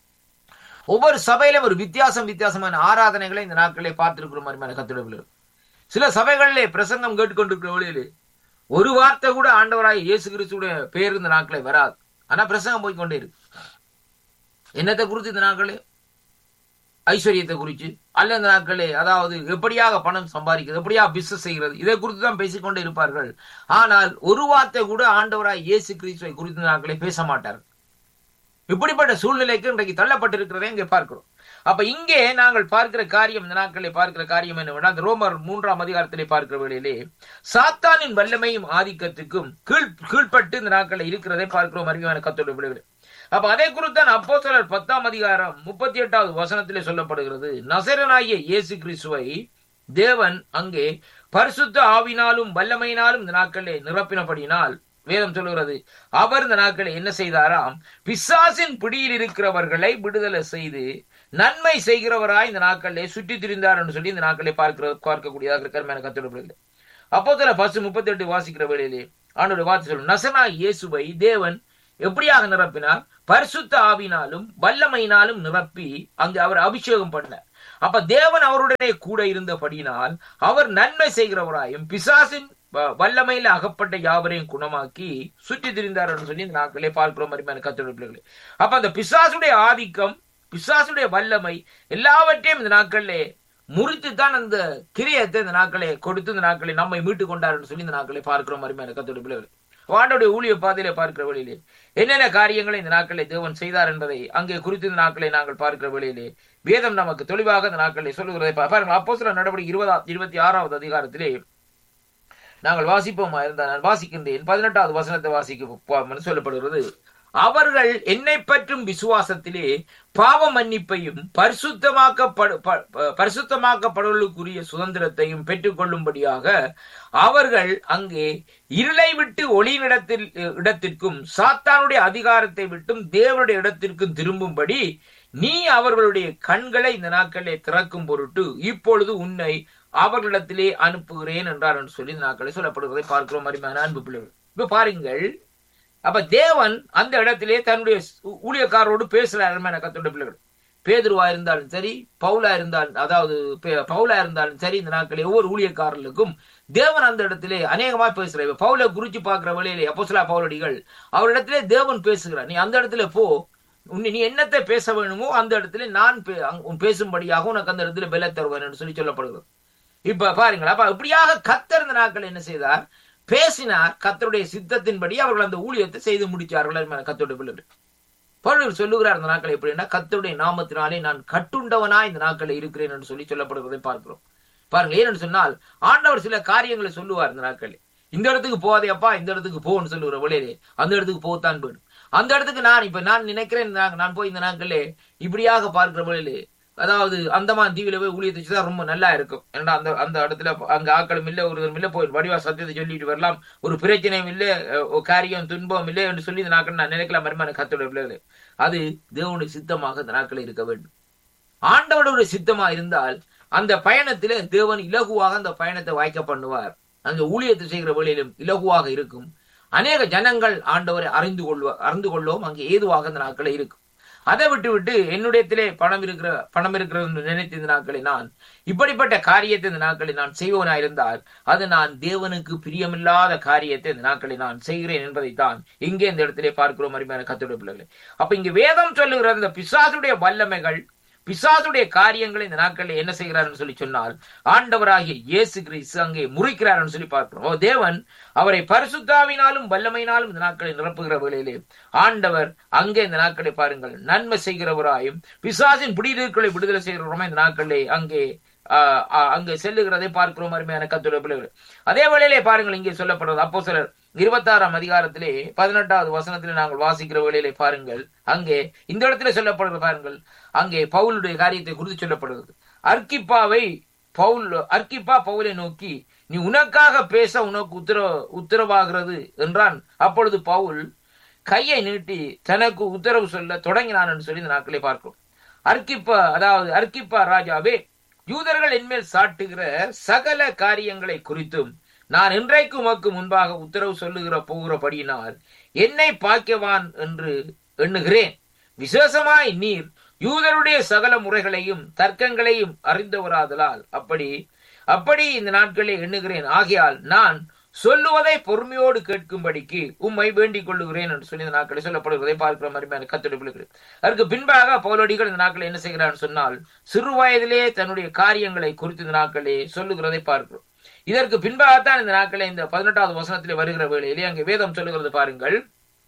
ஒவ்வொரு சபையிலும் ஒரு வித்தியாசம் வித்தியாசமான ஆராதனைகளை இந்த நாட்களிலே பார்த்திருக்கிறோம் அருமையான கத்துடைய பிள்ளைகள் சில சபைகளிலே பிரசங்கம் கேட்டுக்கொண்டிருக்கிற வழியிலே ஒரு வார்த்தை கூட ஆண்டவராய் இயேசு கிறிஸ்துடைய பேர் இந்த நாட்களே வராது ஆனா பிரசங்கம் போய்கொண்டே இருக்கு என்னத்தை குறித்து இந்த நாட்களே ஐஸ்வர்யத்தை குறித்து அல்ல இந்த நாட்களே அதாவது எப்படியாக பணம் சம்பாதிக்கிறது எப்படியா பிசினஸ் செய்கிறது இதை குறித்து தான் பேசிக்கொண்டே இருப்பார்கள் ஆனால் ஒரு வார்த்தை கூட ஆண்டவராய் இயேசு கிறிஸ்துவை குறித்து நாட்களே பேச மாட்டார்கள் இப்படிப்பட்ட சூழ்நிலைக்கு இன்றைக்கு தள்ளப்பட்டிருக்கிறதை இங்கே பார்க்கிறோம் அப்ப இங்கே நாங்கள் பார்க்கிற காரியம் இந்த நாட்களை பார்க்கிற காரியம் என்னவென்றால் ரோமர் மூன்றாம் அதிகாரத்திலே பார்க்கிற வேளையிலே சாத்தானின் வல்லமையும் ஆதிக்கத்துக்கும் கீழ் கீழ்பட்டு இந்த நாட்களை இருக்கிறதை பார்க்கிறோம் அறிவான கத்தோட விளைவுகளை அப்ப அதை குறித்தான் அப்போ சிலர் பத்தாம் அதிகாரம் முப்பத்தி எட்டாவது வசனத்திலே சொல்லப்படுகிறது நசரனாகிய இயேசு கிறிஸ்துவை தேவன் அங்கே பரிசுத்த ஆவினாலும் வல்லமையினாலும் இந்த நாட்களிலே நிரப்பினபடியினால் வேதம் சொல்லுகிறது அவர் இந்த நாட்களை என்ன செய்தாராம் பிசாசின் பிடியில் இருக்கிறவர்களை விடுதலை செய்து நன்மை செய்கிறவராய் இந்த நாட்களிலே சுற்றி திரிந்தார் என்று சொல்லி இந்த நாட்களை பார்க்கிற பார்க்கக்கூடியதாக இருக்கிற கத்திடப்படுகிறது அப்போ சில பசு முப்பத்தி எட்டு வாசிக்கிற வேளையிலே ஆண்டோட வார்த்தை சொல்லும் நசனா இயேசுவை தேவன் எப்படியாக நிரப்பினார் பரிசுத்த ஆவினாலும் வல்லமையினாலும் நிரப்பி அங்கு அவர் அபிஷேகம் பண்ணார் அப்ப தேவன் அவருடனே கூட இருந்தபடியினால் அவர் நன்மை செய்கிறவராயும் பிசாசின் வ- வல்லமையில அகப்பட்ட யாவரையும் குணமாக்கி சுற்றி திரிந்தார் என்று சொல்லி இந்த நாட்களே பார்க்கிறோம் அருமையான கத்தோட பிள்ளைகளே அப்ப அந்த பிசாசுடைய ஆதிக்கம் பிசாசுடைய வல்லமை எல்லாவற்றையும் இந்த நாட்களிலே முறித்து தான் அந்த கிரியத்தை இந்த நாட்களை கொடுத்து இந்த நாட்களை நம்மை மீட்டு கொண்டார் என்று சொல்லி இந்த நாட்களை பார்க்கிறோம் அருமையான கத்தோட பிள்ளைகளே ஆண்டோடைய ஊழிய பாதையிலே பார்க்கிற வழியிலே என்னென்ன காரியங்களை இந்த நாட்களை தேவன் செய்தார் என்பதை அங்கே குறித்து இந்த நாட்களை நாங்கள் பார்க்கிற வழியிலே வேதம் நமக்கு தெளிவாக இந்த நாட்களை சொல்லுகிறதை பா- பாருங்கள் அப்போ சில நடவடிக்கை இருபதா இருபத்தி ஆறாவது அதிகாரத்திலே நாங்கள் வாசிப்போமா இருந்தால் நான் வாசிக்கின்றேன் பதினெட்டாவது வசனத்தை வாசிக்க சொல்லப்படுகிறது அவர்கள் என்னை பற்றும் விசுவாசத்திலே பாவ மன்னிப்பையும் பரிசுத்தமாக்கப்படு ப- ப- பரிசுத்தமாக்கப்படுவதற்குரிய சுதந்திரத்தையும் பெற்றுக்கொள்ளும்படியாக அவர்கள் அங்கே இருளை விட்டு ஒளியினிடத்தில் இடத்திற்கும் சாத்தானுடைய அதிகாரத்தை விட்டும் தேவனுடைய இடத்திற்கும் திரும்பும்படி நீ அவர்களுடைய கண்களை இந்த நாட்களிலே திறக்கும் பொருட்டு இப்பொழுது உன்னை அவர்களிடத்திலே அனுப்புகிறேன் என்றார் என்று சொல்லி இந்த நாட்களை சொல்லப்படுவதை பார்க்கிறோம் அருமையான அன்பு பிள்ளைகள் இப்ப பாருங்கள் அப்ப தேவன் அந்த இடத்திலே தன்னுடைய ஊ- ஊழியக்காரரோடு பேசுறார் அருமையான கத்தோட பிள்ளைகள் பேதுருவா இருந்தாலும் சரி பவுலா இருந்தாலும் அதாவது பே- பவுலா இருந்தாலும் சரி இந்த நாட்களில் ஒவ்வொரு ஊழியக்காரர்களுக்கும் தேவன் அந்த இடத்திலே அநேகமா பேசுறார் இப்ப பவுலை குறிச்சு பார்க்கிற வழியிலே அப்போஸ்தலா பவுலடிகள் அவரிடத்திலே தேவன் பேசுகிறார் நீ அந்த இடத்துல போ உன்னை நீ என்னத்தை பேச வேணுமோ அந்த இடத்துல நான் பே- அங்க- உன் பேசும்படியாக உனக்கு அந்த இடத்துல பெல தருவேன் என்று சொல்லி சொல்லப்படுகிறது இப்ப பாருங்களா அப்ப இப்படியாக கத்தர் இந்த நாட்கள் என்ன செய்தார் பேசினார் கத்தருடைய சித்தத்தின்படி அவர்கள் அந்த ஊழியத்தை செய்து முடிச்சார்கள் அருமையான கத்தருடைய பிள்ளைகள் பவுல் சொல்லுகிறார் இந்த நாட்கள் எப்படின்னா கத்தருடைய நாமத்தினாலே நான் கட்டுண்டவனா இந்த நாட்களில் இருக்கிறேன் என்று சொல்லி சொல்லப்படுவதை பார்க்கிறோம் பாருங்க ஏன்னு சொன்னால் ஆண்டவர் சில காரியங்களை சொல்லுவார் இந்த நாட்களில் இந்த இடத்துக்கு போகாதேப்பா இந்த இடத்துக்கு போன்னு சொல்லுகிற வழியிலே அந்த இடத்துக்கு போகத்தான் போயிடும் அந்த இடத்துக்கு நான் இப்ப நான் நினைக்கிறேன் நான் நான் போய் இந்த நாட்களே இப்படியாக பார்க்கிற வழியிலே அதாவது அந்தமான் தீவில போய் ஊழியத்தை செஞ்சா ரொம்ப நல்லா இருக்கும் ஏன்னா அந்த அந்த இடத்துல அங்க ஆக்களும் இல்ல ஒருவரும் இல்ல போய் வடிவா சத்தியத்தை சொல்லிட்டு வரலாம் ஒரு பிரச்சனையும் இல்ல அஹ், ஒரு காரியம் துன்பம் இல்லை என்று சொல்லி இந்த நாட்கள் நான் நினைக்கலாம் மருமான கத்தோட பிள்ளைகளே அது தேவனுடைய சித்தமாக இந்த நாட்கள் இருக்க வேண்டும் ஆண்டவருடைய சித்தமா இருந்தால் அந்த பயணத்திலே தேவன் இலகுவாக அந்த பயணத்தை வாய்க்க பண்ணுவார் அந்த ஊழியத்தை செய்கிற வழியிலும் இலகுவாக இருக்கும் அநேக ஜனங்கள் ஆண்டவரை அறிந்து கொள்வ அறிந்து கொள்ளவும் அங்கே ஏதுவாக அந்த நாட்களை இருக்கும் அதை விட்டு விட்டு என்னுடையத்திலே பணம் இருக்கிற பணம் இருக்கிறது என்று நினைத்த இந்த நாட்களை நான் இப்படிப்பட்ட காரியத்தை இந்த நாட்களை நான் செய்வனாயிருந்தால் அது நான் தேவனுக்கு பிரியமில்லாத காரியத்தை இந்த நாட்களை நான் செய்கிறேன் என்பதைத்தான் இங்கே இந்த இடத்திலே பார்க்கிறோம் அருமையான கத்துடைய பிள்ளைகளை அப்ப இங்க வேதம் சொல்லுகிற இந்த பிசாசுடைய வல்லமைகள் பிசாசுடைய காரியங்களை இந்த நாட்களில் என்ன செய்கிறார்னு சொல்லி சொன்னால் ஆண்டவராகிய இயேசு கிறிஸ்து அங்கே முறிக்கிறார்னு சொல்லி பார்க்கிறோம் ஓ தேவன் அவரை பரிசுத்தாவினாலும் வல்லமையினாலும் இந்த நாட்களை நிரப்புகிற வேளையிலே ஆண்டவர் அங்கே இந்த நாட்களை பாருங்கள் நன்மை செய்கிறவராயும் பிசாசின் பிடியிருக்களை விடுதலை செய்கிறவருமா இந்த நாட்களிலே அங்கே ஆஹ், ஆஹ், அங்கே செல்லுகிறதை பார்க்கிறோம் அருமையான கத்துடைய பிள்ளைகள் அதே வேளையிலே பாருங்கள் இங்கே சொல்லப்படுறது அப்போ சிலர் இருபத்தாறாம் அதிகாரத்திலே பதினெட்டாவது வசனத்திலே நாங்கள் வாசிக்கிற வேளையிலே பாருங்கள் அங்கே இந்த இடத்துல சொல்லப்படுகிற பாருங்கள் அங்கே பவுலுடைய காரியத்தை குறித்து சொல்லப்படுகிறது அர்க்கிப்பாவை பவுல் அர்க்கிப்பா பவுலை நோக்கி நீ உனக்காக பேச உனக்கு உத்தரவு உத்தரவாகிறது என்றான் அப்பொழுது பவுல் கையை நீட்டி தனக்கு உத்தரவு சொல்ல தொடங்கினான் என்று சொல்லி இந்த நாட்களை பார்க்கிறோம் அர்க்கிப்பா அதாவது அர்க்கிப்பா ராஜாவே யூதர்கள் என்மேல் சாட்டுகிற சகல காரியங்களை குறித்தும் நான் இன்றைக்கு உமக்கு முன்பாக உத்தரவு சொல்லுகிற போகிறபடியினால் என்னை பாக்கியவான் என்று எண்ணுகிறேன் விசேஷமாய் நீர் யூதருடைய சகல முறைகளையும் தர்க்கங்களையும் அறிந்தவராதலால் அப்படி அப்படி இந்த நாட்களே எண்ணுகிறேன் ஆகையால் நான் சொல்லுவதை பொறுமையோடு கேட்கும்படிக்கு உம்மை வேண்டிக் கொள்ளுகிறேன் என்று சொல்லி இந்த நாட்களை சொல்லப்படுவதை பார்க்கிற மாதிரி கத்தொடை பிள்ளைகள் அதற்கு பின்பாக பௌலடிகள் இந்த நாட்களை என்ன செய்கிறான்னு சொன்னால் சிறு வயதிலே தன்னுடைய காரியங்களை குறித்து இந்த நாட்களே சொல்லுகிறதை பார்க்கிறோம் இதற்கு பின்பாகத்தான் இந்த நாட்களே இந்த பதினெட்டாவது வசனத்திலே வருகிற வேளையிலே அங்கே வேதம் சொல்லுகிறது பாருங்கள்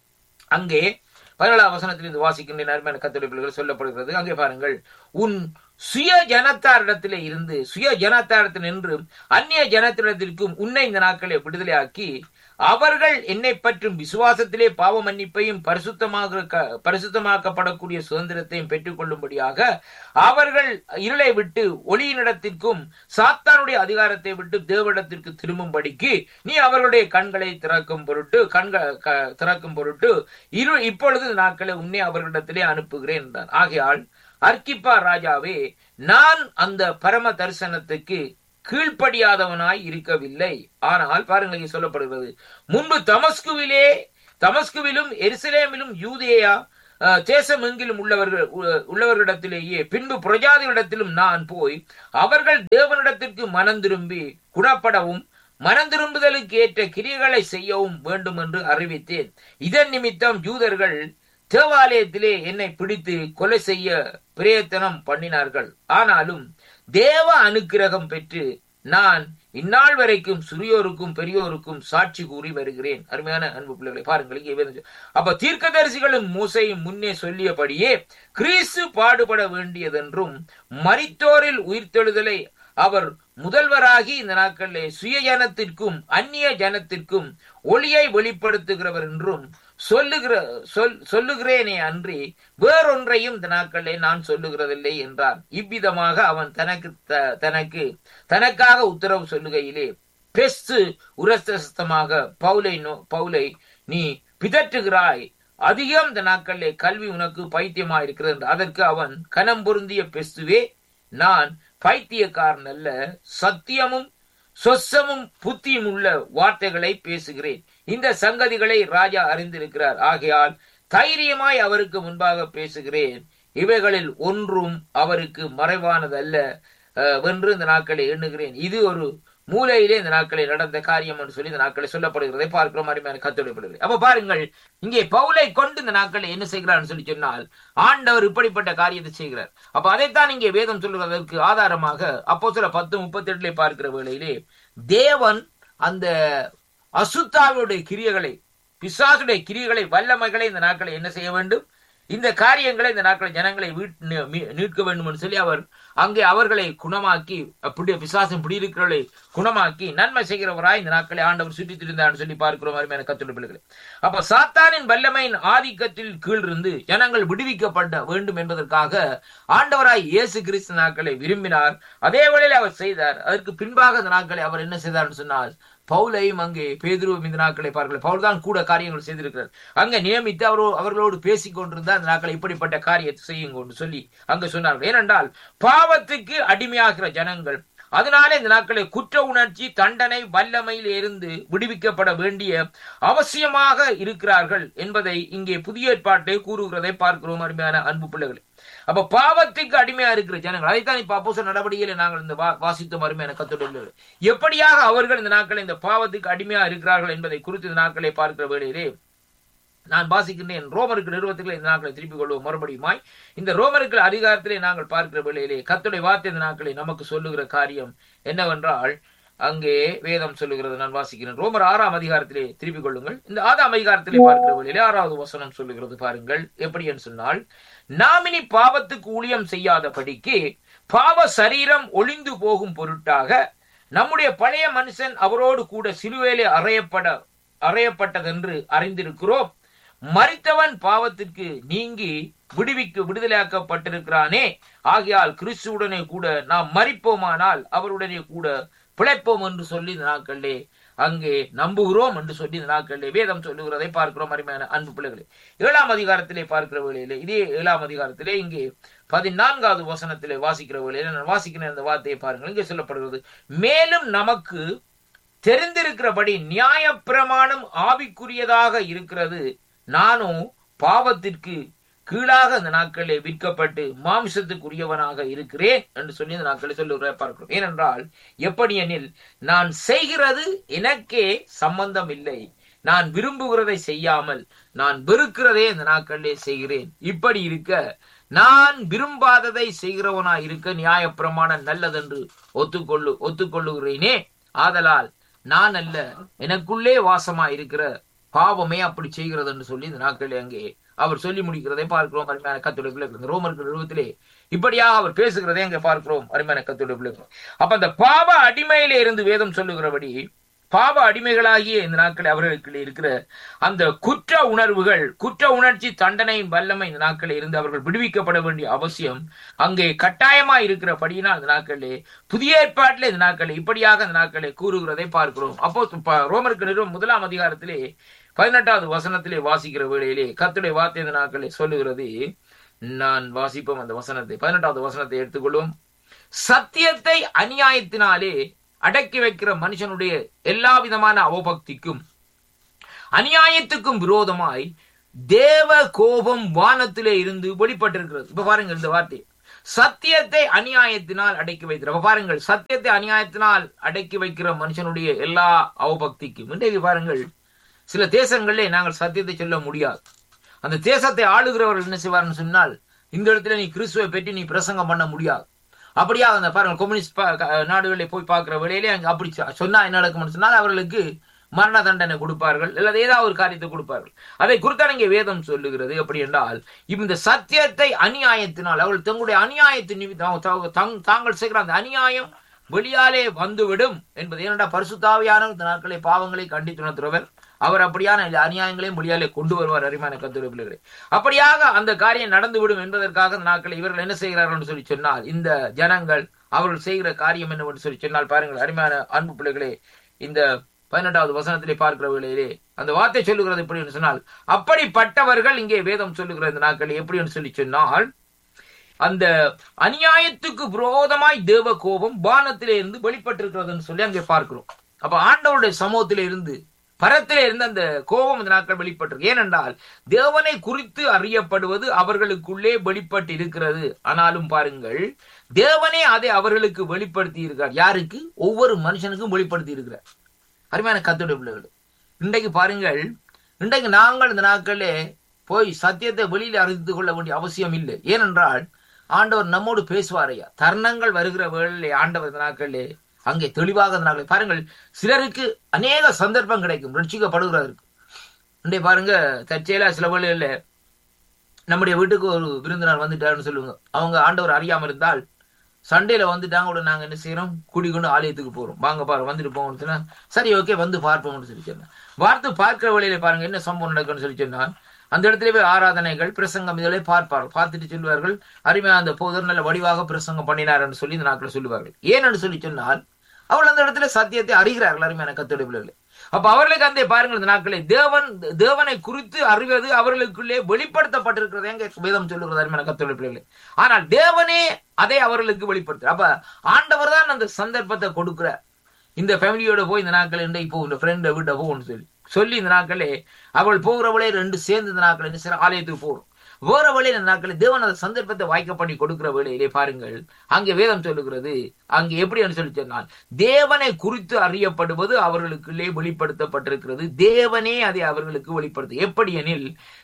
அங்கே பதினேழாம் வசனத்தில் இது வாசிக்கின்ற அருமையான கத்தோலிக்க பிள்ளைகள் சொல்லப்படுகிறது அங்கே பாருங்கள் உன் சுய ஜனத்தாரிடத்திலே இருந்து சுய ஜனத்தாரிடத்தில் நின்று அந்நிய ஜனத்திடத்திற்கும் உன்னை இந்த நாட்களை விடுதலையாக்கி அவர்கள் என்னை பற்றும் விசுவாசத்திலே பாவ மன்னிப்பையும் பரிசுத்தமாக க- பரிசுத்தமாக்கப்படக்கூடிய சுதந்திரத்தையும் பெற்றுக்கொள்ளும்படியாக அவர்கள் இருளை விட்டு ஒளியினிடத்திற்கும் சாத்தானுடைய அதிகாரத்தை விட்டு தேவனிடத்திற்கு திரும்பும்படிக்கு நீ அவர்களுடைய கண்களை திறக்கும் பொருட்டு கண்கள் க- திறக்கும் பொருட்டு இரு இப்பொழுது இந்த நாட்களை உன்னை அவர்களிடத்திலே அனுப்புகிறேன் என்றான் ஆகையால் அர்க்கிப்பா ராஜாவே நான் அந்த பரம தரிசனத்துக்கு கீழ்ப்படியாதவனாய் இருக்கவில்லை ஆனால் பாருங்கள் இங்கே சொல்லப்படுகிறது முன்பு தமஸ்குவிலே தமஸ்குவிலும் எருசலேமிலும் யூதேயா அஹ், தேசம் எங்கிலும் உள்ளவர்கள் உ- உள்ளவர்களிடத்திலேயே பின்பு பிரஜாதிகளிடத்திலும் நான் போய் அவர்கள் தேவனிடத்திற்கு மனம் திரும்பி குணப்படவும் மனம் திரும்புதலுக்கு ஏற்ற கிரியைகளை செய்யவும் வேண்டும் என்று அறிவித்தேன் இதன் நிமித்தம் யூதர்கள் தேவாலயத்திலே என்னை பிடித்து கொலை செய்ய பிரயத்தனம் பண்ணினார்கள் ஆனாலும் தேவ அனுக்கிரகம் பெற்று நான் இந்நாள் வரைக்கும் சிறியோருக்கும் பெரியோருக்கும் சாட்சி கூறி வருகிறேன் அருமையான அன்பு பிள்ளைகளை பாருங்கள் இங்கே வேதம் சொல்லுது. அப்ப தீர்க்கதரிசிகளும் மூசையும் முன்னே சொல்லியபடியே கிறிஸ்து பாடுபட வேண்டியதென்றும் மரித்தோரில் உயிர்த்தெழுதலை அவர் முதல்வராகி இந்த நாட்களிலே சுய ஜனத்திற்கும் அந்நிய ஜனத்திற்கும் ஒளியை வெளிப்படுத்துகிறவர் என்றும் சொல்லுகிற சொல் சொல்லுகிறேனே அன்றி வேறொன்றையும் இந்த நாட்களிலே நான் சொல்லுகிறதில்லை என்றான் இவ்விதமாக அவன் தனக்கு த- தனக்கு தனக்காக உத்தரவு சொல்லுகையிலே பெஸ்து உரசத்தமாக பவுலை நோ- பவுலை நீ பிதற்றுகிறாய் அதிகம் இந்த நாட்களிலே கல்வி உனக்கு பைத்தியமா இருக்கிறது என்று அதற்கு அவன் கனம் பொருந்திய பெஸ்துவே நான் பைத்தியக்காரன் அல்ல சத்தியமும் சொசமும் புத்தியும் உள்ள வார்த்தைகளை பேசுகிறேன் இந்த சங்கதிகளை ராஜா அறிந்திருக்கிறார் ஆகையால் தைரியமாய் அவருக்கு முன்பாக பேசுகிறேன் இவைகளில் ஒன்றும் அவருக்கு மறைவானதல்ல அஹ், வென்று இந்த நாட்களை எண்ணுகிறேன் இது ஒரு மூலையிலே இந்த நாட்களை நடந்த காரியம் என்று சொல்லி இந்த நாட்களை சொல்லப்படுகிறதை பார்க்கிறோம் அருமையான கத்தொடைப்படுகிறது அப்ப பாருங்கள் இங்கே பவுலை கொண்டு இந்த நாட்களை என்ன செய்கிறார்னு சொல்லி சொன்னால் ஆண்டவர் இப்படிப்பட்ட காரியத்தை செய்கிறார் அப்ப அதைத்தான் இங்கே வேதம் சொல்லுவதற்கு ஆதாரமாக அப்போ சில பத்து முப்பத்தி எட்டுல பார்க்கிற வேளையிலே தேவன் அந்த அசுத்தாவுடைய கிரியைகளை பிசாசுடைய கிரியைகளை வல்லமைகளை இந்த நாட்களை என்ன செய்ய வேண்டும் இந்த காரியங்களை இந்த நாட்களை ஜனங்களை வீட் மீ- மீ- மீட்க வேண்டும் என்று சொல்லி அவர் அங்கே அவர்களை குணமாக்கி அப்படி பிசாசம் பிடியிருக்கிறவர்களை குணமாக்கி நன்மை செய்கிறவராய் இந்த நாட்களை ஆண்டவர் சுற்றித் திரிந்தார் சொல்லி பார்க்கிறோம் அருமையான கத்துள்ள பிள்ளைகளை அப்ப சாத்தானின் வல்லமையின் ஆதிக்கத்தில் கீழிருந்து ஜனங்கள் விடுவிக்கப்பட வேண்டும் என்பதற்காக ஆண்டவராய் இயேசு கிறிஸ்து நாட்களை விரும்பினார் அதே வேளையில் அவர் செய்தார் அதற்கு பின்பாக இந்த நாட்களை அவர் என்ன செய்தார் சொன்னால் பவுலையும் அங்கே பேதுருவும் இந்த நாட்களை பார்க்கல பவுல் தான் கூட காரியங்கள் செய்திருக்கிறார் அங்க நியமித்து அவரோ அவர்களோடு பேசிக் கொண்டிருந்த அந்த நாட்களை இப்படிப்பட்ட காரியத்தை செய்யுங்க என்று சொல்லி அங்க சொன்னார்கள் ஏனென்றால் பாவத்துக்கு அடிமையாகிற ஜனங்கள் அதனாலே இந்த நாட்களை குற்ற உணர்ச்சி தண்டனை வல்லமையில் இருந்து விடுவிக்கப்பட வேண்டிய அவசியமாக இருக்கிறார்கள் என்பதை இங்கே புதிய ஏற்பாட்டை கூறுகிறதை பார்க்கிறோம் அருமையான அன்பு பிள்ளைகளை அப்ப பாவத்துக்கு அடிமையா இருக்கிற ஜனங்கள் அதைத்தான் இப்ப அப்போச நடவடிக்கையில நாங்கள் இந்த வா- வாசித்த அருமையான கத்தோடு எப்படியாக அவர்கள் இந்த நாட்களை இந்த பாவத்துக்கு அடிமையா இருக்கிறார்கள் என்பதை குறித்து இந்த நாட்களை பார்க்கிற வேளையிலே நான் வாசிக்கின்றேன் ரோமருக்கு நிறுவனத்துக்களை இந்த நாட்களை திருப்பிக் கொள்வோம் மறுபடியுமாய் இந்த ரோமருக்கு அதிகாரத்திலே நாங்கள் பார்க்கிற வேளையிலே கத்துடைய வார்த்தை இந்த நாட்களை நமக்கு சொல்லுகிற காரியம் என்னவென்றால் அங்கே வேதம் சொல்லுகிறது நான் வாசிக்கிறேன் ரோமர் ஆறாம் அதிகாரத்திலே திருப்பிக் கொள்ளுங்கள் இந்த ஆறாம் அதிகாரத்திலே பார்க்கிற வேளையிலே ஆறாவது வசனம் சொல்லுகிறது பாருங்கள் எப்படி என்று சொன்னால் நாம் இனி பாவத்துக்கு ஊழியம் செய்யாதபடிக்கு பாவ சரீரம் ஒளிந்து போகும் பொருட்டாக நம்முடைய பழைய மனுஷன் அவரோடு கூட சிலுவையிலே அறையப்பட அறையப்பட்டதென்று அறிந்திருக்கிறோம் மரித்தவன் பாவத்திற்கு நீங்கி விடுவிக்கு விடுதலையாக்கப்பட்டிருக்கிறானே ஆகையால் கிறிஸ்துவுடனே கூட நாம் மரிப்போமானால் அவருடனே கூட பிழைப்போம் என்று சொல்லி இந்த நாட்களிலே அங்கே நம்புகிறோம் என்று சொல்லி இந்த நாட்களிலே வேதம் சொல்லுகிறதை பார்க்கிறோம் அருமையான அன்பு பிள்ளைகளே ஏழாம் அதிகாரத்திலே பார்க்கிற வேளையிலே இதே ஏழாம் அதிகாரத்திலே இங்கே பதினான்காவது வசனத்திலே வாசிக்கிற வேளையிலே நான் வாசிக்கிறேன் அந்த வார்த்தையை பாருங்கள் இங்கே சொல்லப்படுகிறது மேலும் நமக்கு தெரிந்திருக்கிறபடி நியாயப்பிரமாணம் ஆவிக்குரியதாக இருக்கிறது நானும் பாவத்திற்கு கீழாக அந்த நாட்களிலே விற்கப்பட்டு மாமிசத்துக்குரியவனாக இருக்கிறேன் என்று சொல்லி இந்த நாட்களை சொல்லுகிற பார்க்கிறோம் ஏனென்றால் எப்படி எனில் நான் செய்கிறது எனக்கே சம்பந்தம் இல்லை நான் விரும்புகிறதை செய்யாமல் நான் வெறுக்கிறதே இந்த நாட்களிலே செய்கிறேன் இப்படி இருக்க நான் விரும்பாததை செய்கிறவனா இருக்க நியாயப்பிரமாணம் நல்லதென்று ஒத்துக்கொள்ளு ஒத்துக்கொள்ளுகிறேனே ஆதலால் நான் அல்ல எனக்குள்ளே வாசமா இருக்கிற பாவமே அப்படி செய்கிறது என்று சொல்லி இந்த நாட்களில் அங்கே அவர் சொல்லி முடிக்கிறதை பார்க்கிறோம் அருமையான கத்துடைய பிள்ளைகள் ரோமர்கள் நிறுவத்திலே இப்படியாக அவர் பேசுகிறதை அங்கே பார்க்கிறோம் அருமையான கத்துடைய பிள்ளைகள் அப்ப அந்த பாவ அடிமையிலே இருந்து வேதம் சொல்லுகிறபடி பாவ அடிமைகளாகிய இந்த நாட்களில் அவர்களுக்கு இருக்கிற அந்த குற்ற உணர்வுகள் குற்ற உணர்ச்சி தண்டனையின் வல்லமை இந்த நாட்களில் இருந்து அவர்கள் விடுவிக்கப்பட வேண்டிய அவசியம் அங்கே கட்டாயமா இருக்கிறபடியினால் இந்த நாட்களிலே புதிய ஏற்பாட்டில் இந்த நாட்களில் இப்படியாக இந்த நாட்களை கூறுகிறதை பார்க்கிறோம் அப்போ ப- ரோமருக்கு நிறுவனம் முதலாம் அதிகாரத்திலே பதினெட்டாவது வசனத்திலே வாசிக்கிற வேளையிலே கர்த்தருடைய வார்த்தை இந்த நாட்களை சொல்லுகிறது நான் வாசிப்போம் அந்த வசனத்தை பதினெட்டாவது வசனத்தை எடுத்துக்கொள்வோம் சத்தியத்தை அநியாயத்தினாலே அடக்கி வைக்கிற மனுஷனுடைய எல்லா விதமான அவபக்திக்கும் அநியாயத்துக்கும் விரோதமாய் தேவ கோபம் வானத்திலே இருந்து வெளிப்பட்டிருக்கிறது இப்ப பாருங்க இந்த வார்த்தை சத்தியத்தை அநியாயத்தினால் அடக்கி வைக்கிற அப்ப பாருங்கள் சத்தியத்தை அநியாயத்தினால் அடக்கி வைக்கிற மனுஷனுடைய எல்லா அவபக்திக்கும் இன்றைக்கு பாருங்கள் சில தேசங்களிலே நாங்கள் சத்தியத்தை சொல்ல முடியாது அந்த தேசத்தை ஆளுகிறவர்கள் என்ன செய்வார்னு சொன்னால் இந்த இடத்துல நீ கிறிஸ்துவை பற்றி நீ பிரசங்கம் பண்ண முடியாது அப்படியா அந்த பாருங்க கம்யூனிஸ்ட் பா- க- நாடுகளில் போய் பார்க்கிற வேளையிலே அங்க அப்படி சொ- சொன்னா என்ன நடக்கும்னு சொன்னால் அவர்களுக்கு மரண தண்டனை கொடுப்பார்கள் அல்லது ஏதாவது ஒரு காரியத்தை கொடுப்பார்கள் அதை குறித்தான் இங்கே வேதம் சொல்லுகிறது எப்படி என்றால் இந்த சத்தியத்தை அநியாயத்தினால் அவர்கள் தங்களுடைய அநியாயத்தின் நிமித்தம் தா- தங்- தாங்கள் செய்கிற அந்த அநியாயம் வெளியாலே வந்துவிடும் என்பது ஏனென்றால் பரிசுத்தாவியான இந்த நாட்களை பாவங்களை கண்டித்துணர்த்துறவர் அவர் அப்படியான இந்த அநியாயங்களையும் வெளியாலே கொண்டு வருவார் அருமையான கத்துரை பிள்ளைகளே அப்படியாக அந்த காரியம் நடந்துவிடும் என்பதற்காக இந்த நாட்களை இவர்கள் என்ன செய்கிறார்கள் என்று சொல்லி சொன்னால் இந்த ஜனங்கள் அவர்கள் செய்கிற காரியம் என்னவென்று சொல்லி சொன்னால் பாருங்கள் அருமையான அன்பு பிள்ளைகளே இந்த பதினெட்டாவது வசனத்திலே பார்க்கிற வேளையிலே அந்த வார்த்தை சொல்லுகிறது எப்படி என்று சொன்னால் அப்படிப்பட்டவர்கள் இங்கே வேதம் சொல்லுகிற இந்த நாட்கள் எப்படி என்று சொல்லி சொன்னால் அந்த அநியாயத்துக்கு விரோதமாய் தேவ கோபம் வானத்திலே இருந்து வெளிப்பட்டிருக்கிறதுன்னு சொல்லி அங்கே பார்க்கிறோம் அப்ப ஆண்டவருடைய சமூகத்திலே இருந்து பரத்திலே இருந்து அந்த கோபம் இந்த நாட்கள் வெளிப்பட்டிருக்கு ஏனென்றால் தேவனை குறித்து அறியப்படுவது அவர்களுக்குள்ளே வெளிப்பட்டு இருக்கிறது ஆனாலும் பாருங்கள் தேவனே அதை அவர்களுக்கு வெளிப்படுத்தி இருக்கிறார் யாருக்கு ஒவ்வொரு மனுஷனுக்கும் வெளிப்படுத்தி இருக்கிறார் அருமையான கத்துடைய பிள்ளைகள் இன்றைக்கு பாருங்கள் இன்றைக்கு நாங்கள் இந்த நாட்களே போய் சத்தியத்தை வெளியில அறிந்து கொள்ள வேண்டிய அவசியம் இல்லை ஏனென்றால் ஆண்டவர் நம்மோடு பேசுவாரையா தருணங்கள் வருகிற வேளையிலே ஆண்டவர் இந்த நாட்களிலே அங்கே தெளிவாக இந்த நாட்களில் பாருங்கள் சிலருக்கு அநேக சந்தர்ப்பம் கிடைக்கும் ரட்சிக்கப்படுகிறதற்கு இன்றைய பாருங்க தற்செயலா சில வேளையில நம்முடைய வீட்டுக்கு ஒரு விருந்தினர் வந்துட்டாருன்னு சொல்லுவாங்க அவங்க ஆண்டவர் அறியாம இருந்தால் சண்டேல வந்துட்டாங்க உடனே நாங்க என்ன செய்யறோம் கூடிக்கொண்டு ஆலயத்துக்கு போறோம் வாங்க பாரு வந்துட்டு போங்கன்னு சொன்னா சரி ஓகே வந்து பார்ப்போம்னு சொல்லி சொன்னேன் வார்த்தை பார்க்கிற வழியில பாருங்க என்ன சம்பவம் நடக்குன்னு சொல்லி சொன்னால் அந்த இடத்துல போய் ஆராதனைகள் பிரசங்கம் இதெல்லாம் பார்ப்பார்கள் பார்த்துட்டு சொல்லுவார்கள் அருமையா அந்த போதர் நல்ல வடிவாக பிரசங்கம் பண்ணினார்னு சொல்லி இந்த நாட்கள் சொல்லுவார்கள் ஏன்னு சொல்லி சொன்னால் அவள் அந்த இடத்துல சத்தியத்தை அறிகிறார்கள் அருமையான கத்தோட பிள்ளைகளை அப்ப அவர்களுக்கு அந்த பாருங்கள் இந்த நாட்களை தேவன் தேவனை குறித்து அறிவது அவர்களுக்குள்ளே வெளிப்படுத்தப்பட்டிருக்கிறது எங்க வேதம் சொல்லுகிறது அருமையான கத்தோட பிள்ளைகளை ஆனால் தேவனே அதை அவர்களுக்கு வெளிப்படுத்து அப்ப ஆண்டவர் தான் அந்த சந்தர்ப்பத்தை கொடுக்கிறார் இந்த ஃபேமிலியோட போய் இந்த நாட்கள் இன்றைக்கு போ இந்த ஃப்ரெண்டை வீட்டை போகணும்னு சொல்லி சொல்லி இந்த நாட்களே அவள் போகிறவளே ரெண்டு சேர்ந்து இந்த நாட்கள் என்ன செய்யற ஆலயத்துக்கு போறோம் வேற வழியில் இந்த நாட்களில் தேவன் அந்த சந்தர்ப்பத்தை வாய்க்க பண்ணி கொடுக்கிற வேளையிலே பாருங்கள் அங்கே வேதம் சொல்லுகிறது அங்கே எப்படி என்று சொல்லி சொன்னால் தேவனை குறித்து அறியப்படுவது அவர்களுக்குள்ளே வெளிப்படுத்தப்பட்டிருக்கிறது தேவனே அதை அவர்களுக்கு வெளிப்படுத்து எப்படி எனில்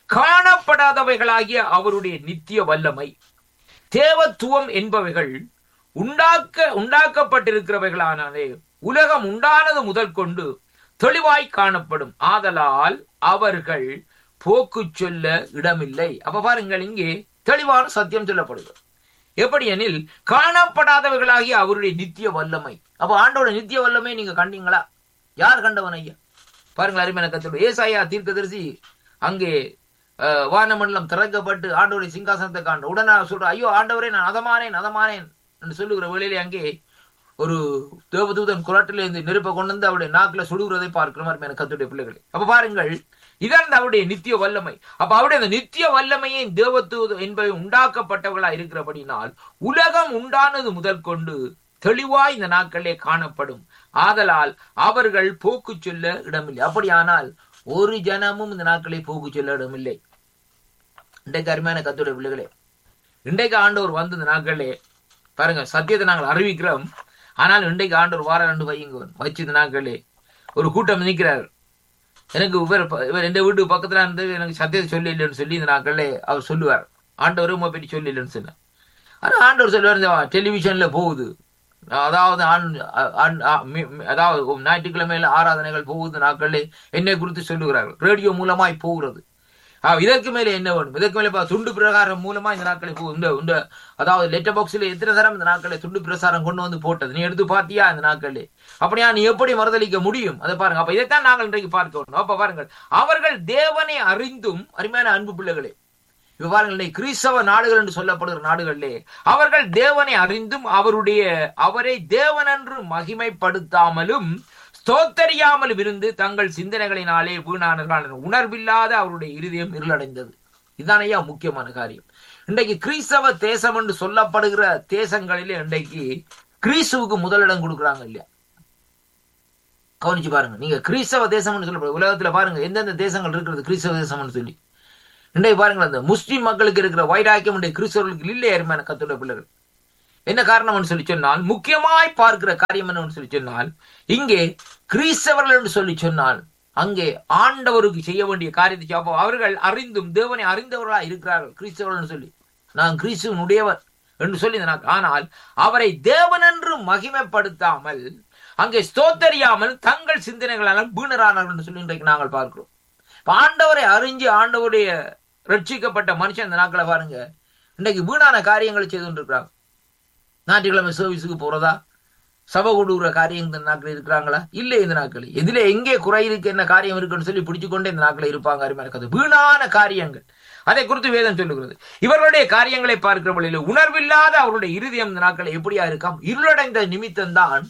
காணப்படாதவைகளாகிய அவருடைய நித்திய வல்லமை தேவத்துவம் என்பவைகள் உண்டாக்க உண்டாக்கப்பட்டிருக்கிறவைகளானே உலகம் உண்டானது முதல் கொண்டு தெளிவாய் காணப்படும் ஆதலால் அவர்கள் போக்கு சொல்ல இடமில்லை அப்ப பாருங்கள் இங்கே தெளிவான சத்தியம் சொல்லப்படுகிறது எப்படி எனில் காணப்படாதவர்களாகிய அவருடைய நித்திய வல்லமை அப்ப ஆண்டோட நித்திய வல்லமை நீங்க கண்டீங்களா யார் கண்டவன் ஐயா பாருங்கள் அருமையான கத்தோட ஏசாயா தீர்க்கதரிசி அங்கே அஹ், வானமண்டலம் திறக்கப்பட்டு ஆண்டவருடைய சிங்காசனத்தை காண்ட உடனே சொல்ற ஐயோ ஆண்டவரே நான் அதமானேன் அதமானேன் என்று சொல்லுகிற வேளையிலே அங்கே ஒரு தேவதூதன் குரட்டில இருந்து நெருப்பை கொண்டு வந்து அவருடைய நாக்குல சுடுகிறதை பார்க்கிற மாதிரி எனக்கு கத்துடைய பிள்ளைகளை அப்ப பாருங்கள் இதான் அவருடைய நித்திய வல்லமை அப்ப அவருடைய அந்த நித்திய வல்லமையை தேவதூத என்பவை உண்டாக்கப்பட்டவர்களா இருக்கிறபடினால் உலகம் உண்டானது முதல் கொண்டு தெளிவாய் இந்த நாட்களே காணப்படும் ஆதலால் அவர்கள் போக்கு சொல்ல இடமில்லை அப்படியானால் ஒரு ஜனமும் இந்த நாட்களை போக்கு சொல்ல இடமில்லை இன்றைக்கு அருமையான கத்துடைய பிள்ளைகளே இன்றைக்கு ஆண்டவர் வந்து இந்த நாட்களே பாருங்க சத்தியத்தை நாங்கள் அறிவிக்கிறோம் ஆனால் இன்றைக்கு ஆண்டவர் வார ரெண்டு வையுங்க வச்சு இந்த நாட்களே ஒரு கூட்டம் நிற்கிறார் எனக்கு இவர் ப- இவர் எந்த வீட்டு பக்கத்துல இருந்து எனக்கு சத்தியத்தை சொல்லி இல்லைன்னு சொல்லி இந்த நாட்களே அவர் சொல்லுவார் ஆண்டவர் உண்மை பற்றி சொல்லி இல்லைன்னு சொன்னார் ஆனா ஆண்டவர் சொல்லுவார் இந்த டெலிவிஷன்ல போகுது அதாவது ஆண்- ஆண்- ஆ- மி- மி- அதாவது ஞாயிற்றுக்கிழமையில ஆராதனைகள் போகுது நாட்களே என்னை குறித்து சொல்லுகிறார்கள் ரேடியோ மூலமாய் போகிறது ஆ, இதற்கு மேல என்ன வேணும் இதற்கு மேல இப்ப துண்டு பிரகாரம் மூலமா இந்த நாட்களை போ- இந்த இந்த அதாவது லெட்டர் பாக்ஸ்ல எத்தனை தரம் இந்த நாட்களை துண்டு பிரசாரம் கொண்டு வந்து போட்டது நீ எடுத்து பாத்தியா இந்த நாட்களே அப்படியா நீ எப்படி மறுதளிக்க முடியும் அதை பாருங்க அப்ப இதைத்தான் நாங்கள் இன்றைக்கு பார்க்க வேண்டும் அப்ப பாருங்கள் அவர்கள் தேவனை அறிந்தும் அருமையான அன்பு பிள்ளைகளே இப்ப பாருங்கள் இன்னைக்கு கிறிஸ்தவ நாடுகள் என்று சொல்லப்படுகிற நாடுகளிலே அவர்கள் தேவனை அறிந்தும் அவருடைய அவரை தேவன் என்று மகிமைப்படுத்தாமலும் ஸ்தோத்தரியாமலும் இருந்து தங்கள் சிந்தனைகளினாலே வீணானர்கள் உணர்வில்லாத அவருடைய இருதயம் இருளடைந்தது இதுதான் ஐயா முக்கியமான காரியம் இன்றைக்கு கிறிஸ்தவ தேசம் என்று சொல்லப்படுகிற தேசங்களிலே இன்றைக்கு கிறிஸ்துவுக்கு முதலிடம் கொடுக்குறாங்க இல்லையா கவனிச்சு பாருங்க நீங்க கிறிஸ்தவ தேசம்னு சொல்லப்படுது உலகத்துல பாருங்க எந்தெந்த தேசங்கள் இருக்கிறது கிறிஸ்தவ தேசம்னு சொல்லி இன்றைக்கு பாருங்க அந்த முஸ்லிம் மக்களுக்கு இருக்கிற வைராக்கியம் இன்றைய கிறிஸ்தவர்களுக்கு இல்லை அருமையான கத்தோட பிள்ளைகள் என்ன காரணம்னு சொல்லி சொன்னால் முக்கியமாய் பார்க்கிற காரியம் என்னன்னு சொல்லி சொன்னால் இங்கே கிறிஸ்தவர்கள் என்று சொல்லி சொன்னால் அங்கே ஆண்டவருக்கு செய்ய வேண்டிய காரியத்தை செய்ய- அப்போ அவர்கள் அறிந்தும் தேவனை அறிந்தவர்களா இருக்கிறார்கள் கிறிஸ்தவர்கள் சொல்லி நான் கிறிஸ்துவன் உடையவர் என்று சொல்லி இந்த நாட்கள். ஆனால் அவரை தேவன் என்று மகிமைப்படுத்தாமல் அங்கே ஸ்தோத்தரியாமல் தங்கள் சிந்தனைகளால் வீணரானார்கள் என்று சொல்லி இன்றைக்கு நாங்கள் பார்க்கிறோம் இப்ப ஆண்டவரை அறிஞ்சு ஆண்டவருடைய ரட்சிக்கப்பட்ட மனுஷன் இந்த நாட்களை பாருங்க இன்றைக்கு வீணான காரியங்களை செய்து கொண்டிருக்கிறாங்க ஞாயிற்றுக்கிழமை சர்வீஸுக்கு போறதா சபை கொடுக்குற காரியம் இந்த நாட்கள் இருக்கிறாங்களா இல்லை இந்த நாட்கள் எதுல எங்கே குறை இருக்கு என்ன காரியம் இருக்குன்னு சொல்லி பிடிச்சு கொண்டே இந்த நாட்கள் இருப்பாங்க அருமையான கதை வீணான காரியங்கள் அதை குறித்து வேதம் சொல்லுகிறது இவர்களுடைய காரியங்களை பார்க்கிற வழியில உணர்வில்லாத அவருடைய இருதயம் இந்த நாட்களை எப்படியா இருக்காம் இருளடைந்த நிமித்தம் தான்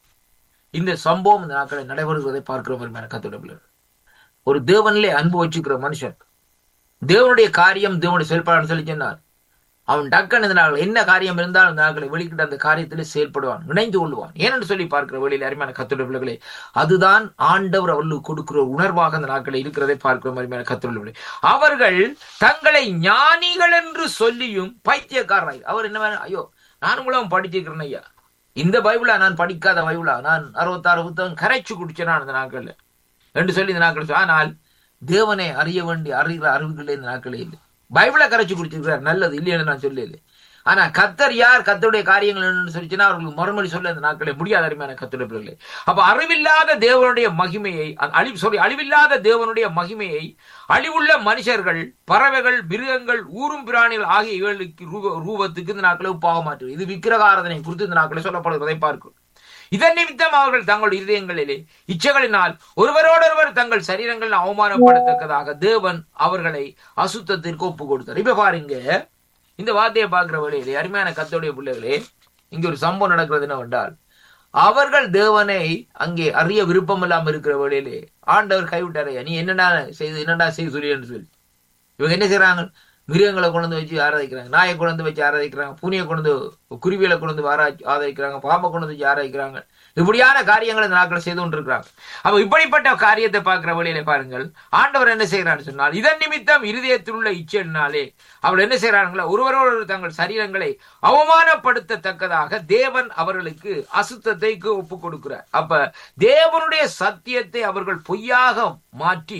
இந்த சம்பவம் இந்த நாட்களை நடைபெறுவதை பார்க்கிற அருமையான கத்தோட பிள்ளைகள் ஒரு தேவனிலே அன்பு வச்சுக்கிற மனுஷன் தேவனுடைய காரியம் தேவனுடைய செயல்பாடு சொல்லி சொன்னார் அவன் டக்கன் இந்த நாள் என்ன காரியம் இருந்தாலும் இந்த நாட்களை வெளிக்கிட்ட அந்த காரியத்திலே செயல்படுவான் இணைந்து கொள்வான் ஏனென்று சொல்லி பார்க்கிற வெளியில் அருமையான கத்துடைய பிள்ளைகளே அதுதான் ஆண்டவர் அவர்களுக்கு கொடுக்கிற உணர்வாக அந்த நாட்களை இருக்கிறதை பார்க்கிற அருமையான கத்துடைய பிள்ளை அவர்கள் தங்களை ஞானிகள் என்று சொல்லியும் பைத்தியக்காரனாய் அவர் என்ன வேணும்? ஐயோ நான் உலகம் படிச்சிருக்கிறேன் ஐயா இந்த பைபிளா நான் படிக்காத பைபிளா நான் அறுபத்தாறு புத்தகம் கரைச்சு குடிச்சேன் நான் இந்த நாட்கள்ல என்று சொல்லி இந்த நாட்கள் சொல். ஆனால் தேவனை அறிய வேண்டிய அறிகிற அறிவுகளே இந்த நாட்களே இல்லை பைபிளை கரைச்சு குடிச்சிருக்கிறார் நல்லது இல்லைன்னு நான் சொல்லல ஆனா கத்தர் யார் கத்தருடைய காரியங்கள் என்னன்னு சொல்லிச்சுன்னா அவர்களுக்கு மறுமொழி சொல்ல இந்த நாட்களே முடியாத அருமையான கத்தருடைய பிள்ளைகளே அப்ப அறிவில்லாத தேவனுடைய மகிமையை அழிவு சொல்லி அழிவில்லாத தேவனுடைய மகிமையை அழிவுள்ள மனுஷர்கள் பறவைகள் மிருகங்கள் ஊரும் பிராணிகள் ஆகிய இவர்களுக்கு ரூப- ரூபத்துக்கு இந்த நாட்களை பாவ மாற்று இது விக்கிரகாரதனை குறித்து இந்த நாட்களை சொல்லப்படுவதை பார்க்கிறோம் இதன் நிமித்தம் அவர்கள் தங்கள் இருதயங்களிலே இச்சைகளினால் ஒருவரோடொருவர் தங்கள் சரீரங்கள் அவமானப்படத்தக்கதாக தேவன் அவர்களை அசுத்தத்திற்கு ஒப்பு கொடுத்தார் இப்ப பாருங்க இந்த வார்த்தையை பார்க்கிற வழியிலே அருமையான கத்தோடைய பிள்ளைகளே இங்க ஒரு சம்பவம் நடக்கிறது என்னவென்றால் அவர்கள் தேவனை அங்கே அறிய விருப்பம் இல்லாம இருக்கிற வழியிலே ஆண்டவர் கைவிட்டாரையா நீ என்னடா செய்து என்னடா செய்து சொல்லி என்று சொல்லி இவங்க என்ன செய்றாங்க மிருகங்களை கொண்டு வந்து வச்சு ஆராதிக்கிறாங்க நாயை கொண்டு வந்து வச்சு ஆராதிக்கிறாங்க பூனையை கொண்டு வந்து குருவிகளை கொண்டு வந்து ஆரா ஆராதிக்கிறாங்க பாம்பை கொண்டு வந்து வச்சு ஆராதிக்கிறாங்க இப்படியான காரியங்களை இந்த நாட்கள் செய்து கொண்டிருக்கிறாங்க அப்ப இப்படிப்பட்ட காரியத்தை பார்க்கிற வழியில பாருங்கள் ஆண்டவர் என்ன செய்யறான்னு சொன்னால் இதன் நிமித்தம் இருதயத்தில் உள்ள இச்சையினாலே அவள் என்ன செய்யறாங்களா ஒருவரோடு தங்கள் சரீரங்களை அவமானப்படுத்தத்தக்கதாக தேவன் அவர்களுக்கு அசுத்தத்தை ஒப்பு கொடுக்கிறார் அப்ப தேவனுடைய சத்தியத்தை அவர்கள் பொய்யாக மாற்றி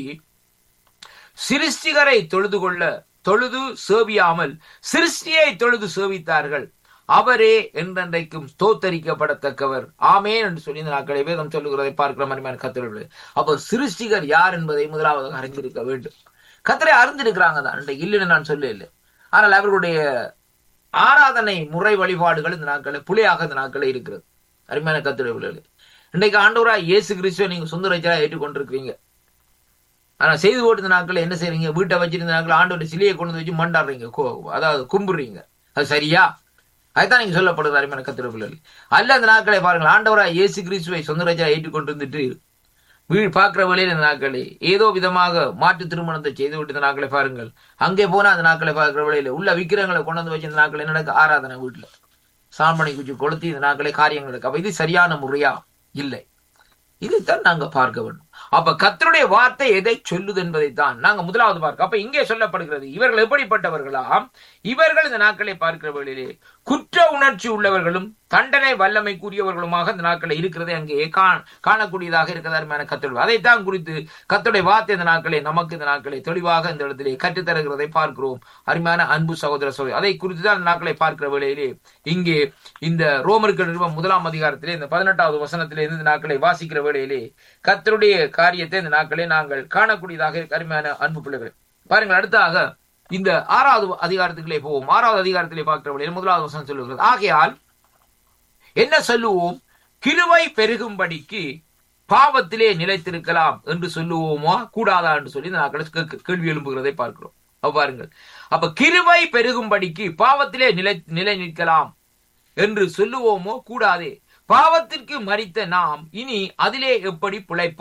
சிருஷ்டிகரை தொழுது கொள்ள தொழுது சேவியாமல் சிருஷ்டியை தொழுது சேவித்தார்கள் அவரே என்றென்றைக்கும் தோத்தரிக்கப்படத்தக்கவர் ஆமேன் என்று சொல்லி இந்த நாட்களை வேதம் சொல்லுகிறதை பார்க்கிற மாதிரி கத்திரர்கள் அப்ப சிருஷ்டிகர் யார் என்பதை முதலாவது அறிந்திருக்க வேண்டும் கத்தரை அறிந்திருக்கிறாங்க தான் இன்றைக்கு இல்லைன்னு நான் சொல்ல இல்லை ஆனால் அவர்களுடைய ஆராதனை முறை வழிபாடுகள் இந்த நாட்களில் புலியாக இந்த நாட்களில் இருக்கிறது அருமையான கத்திரர்கள் இன்றைக்கு ஆண்டவராய் இயேசு கிறிஸ்துவ நீங்க சொந்த ரச்சலா ஏற்றுக்கொண்டிருக்கிறீங்க ஆனா செய்து போட்டு நாட்கள் என்ன செய்றீங்க வீட்டை வச்சிருந்த நாட்கள் ஆண்டோட சிலையை கொண்டு வந்து வச்சு மண்டாடுறீங்க கோ- அதாவது கும்பிடுறீங்க அது சரியா அதுதான் நீங்க சொல்லப்படுது அருமையான கத்திர பிள்ளைகள் அல்ல அந்த நாட்களை பாருங்கள் ஆண்டவராய் இயேசு கிறிஸ்துவை சொந்த ரச்சலா ஏற்றுக்கொண்டு இருந்துட்டு வீடு பார்க்கிற வழியில் இந்த நாட்களை ஏதோ விதமாக மாற்று திருமணத்தை செய்து விட்டு இந்த நாட்களை பாருங்கள் அங்கே போனா அந்த நாட்களை பார்க்கிற வழியில உள்ள விக்கிரங்களை கொண்டு வந்து வச்சு இந்த நாட்கள் என்ன நடக்க ஆராதனை வீட்டுல சாம்பனை குச்சி கொளுத்தி இந்த நாட்களே காரியங்கள் நடக்க அப்ப இது சரியான முறையா இல்லை இதைத்தான் நாங்க பார்க்க வேண்டும் அப்ப கர்த்தருடைய வார்த்தை எதை சொல்லுது என்பதைத்தான் நாங்க முதலாவது பார்க்க அப்ப இங்கே சொல்லப்படுகிறது இவர்கள் எப்படிப்பட்டவர்களாம் இவர்கள் இந்த நாட்களை பார்க்கிற வேளையிலே குற்ற உணர்ச்சி உள்ளவர்களும் தண்டனை வல்லமை கூறியவர்களுமாக இந்த நாட்களை இருக்கிறதை அங்கே காண காணக்கூடியதாக இருக்கிறது அருமையான கத்தோடு அதைத்தான் குறித்து கத்தோடைய வார்த்தை இந்த நாட்களே நமக்கு இந்த நாட்களை தெளிவாக இந்த இடத்திலே கற்றுத்தருகிறதை பார்க்கிறோம் அருமையான அன்பு சகோதர சகோதரி அதை குறித்து தான் இந்த நாட்களை பார்க்கிற வேளையிலே இங்கே இந்த ரோமர்கள் நிறுவனம் முதலாம் அதிகாரத்திலே இந்த பதினெட்டாவது வசனத்திலே இருந்து இந்த நாட்களை வாசிக்கிற வேளையிலே கர்த்தருடைய காரியத்தை இந்த நாட்களே நாங்கள் காணக்கூடியதாக இருக்கு அருமையான அன்பு பிள்ளைகள் பாருங்கள் அடுத்ததாக இந்த ஆறாவது அதிகாரத்துக்குள்ளே போவோம் ஆறாவது அதிகாரத்திலே பார்க்கிற வேளையில் முதலாவது வசனம் சொல்லுகிறது ஆகையால் என்ன சொல்லுவோம் கிருவை பெருகும்படிக்கு பாவத்திலே நிலைத்திருக்கலாம் என்று சொல்லுவோமா கூடாதா என்று சொல்லி இந்த நாட்களை கேட்க- கேள்வி எழும்புகிறதை பார்க்கிறோம் அப்ப பாருங்கள் அப்ப கிருவை பெருகும்படிக்கு பாவத்திலே நிலை நிலை நிற்கலாம் என்று சொல்லுவோமோ கூடாதே பாவத்திற்கு மறித்த நாம் இனி அதிலே எப்படி பிழைப்போம்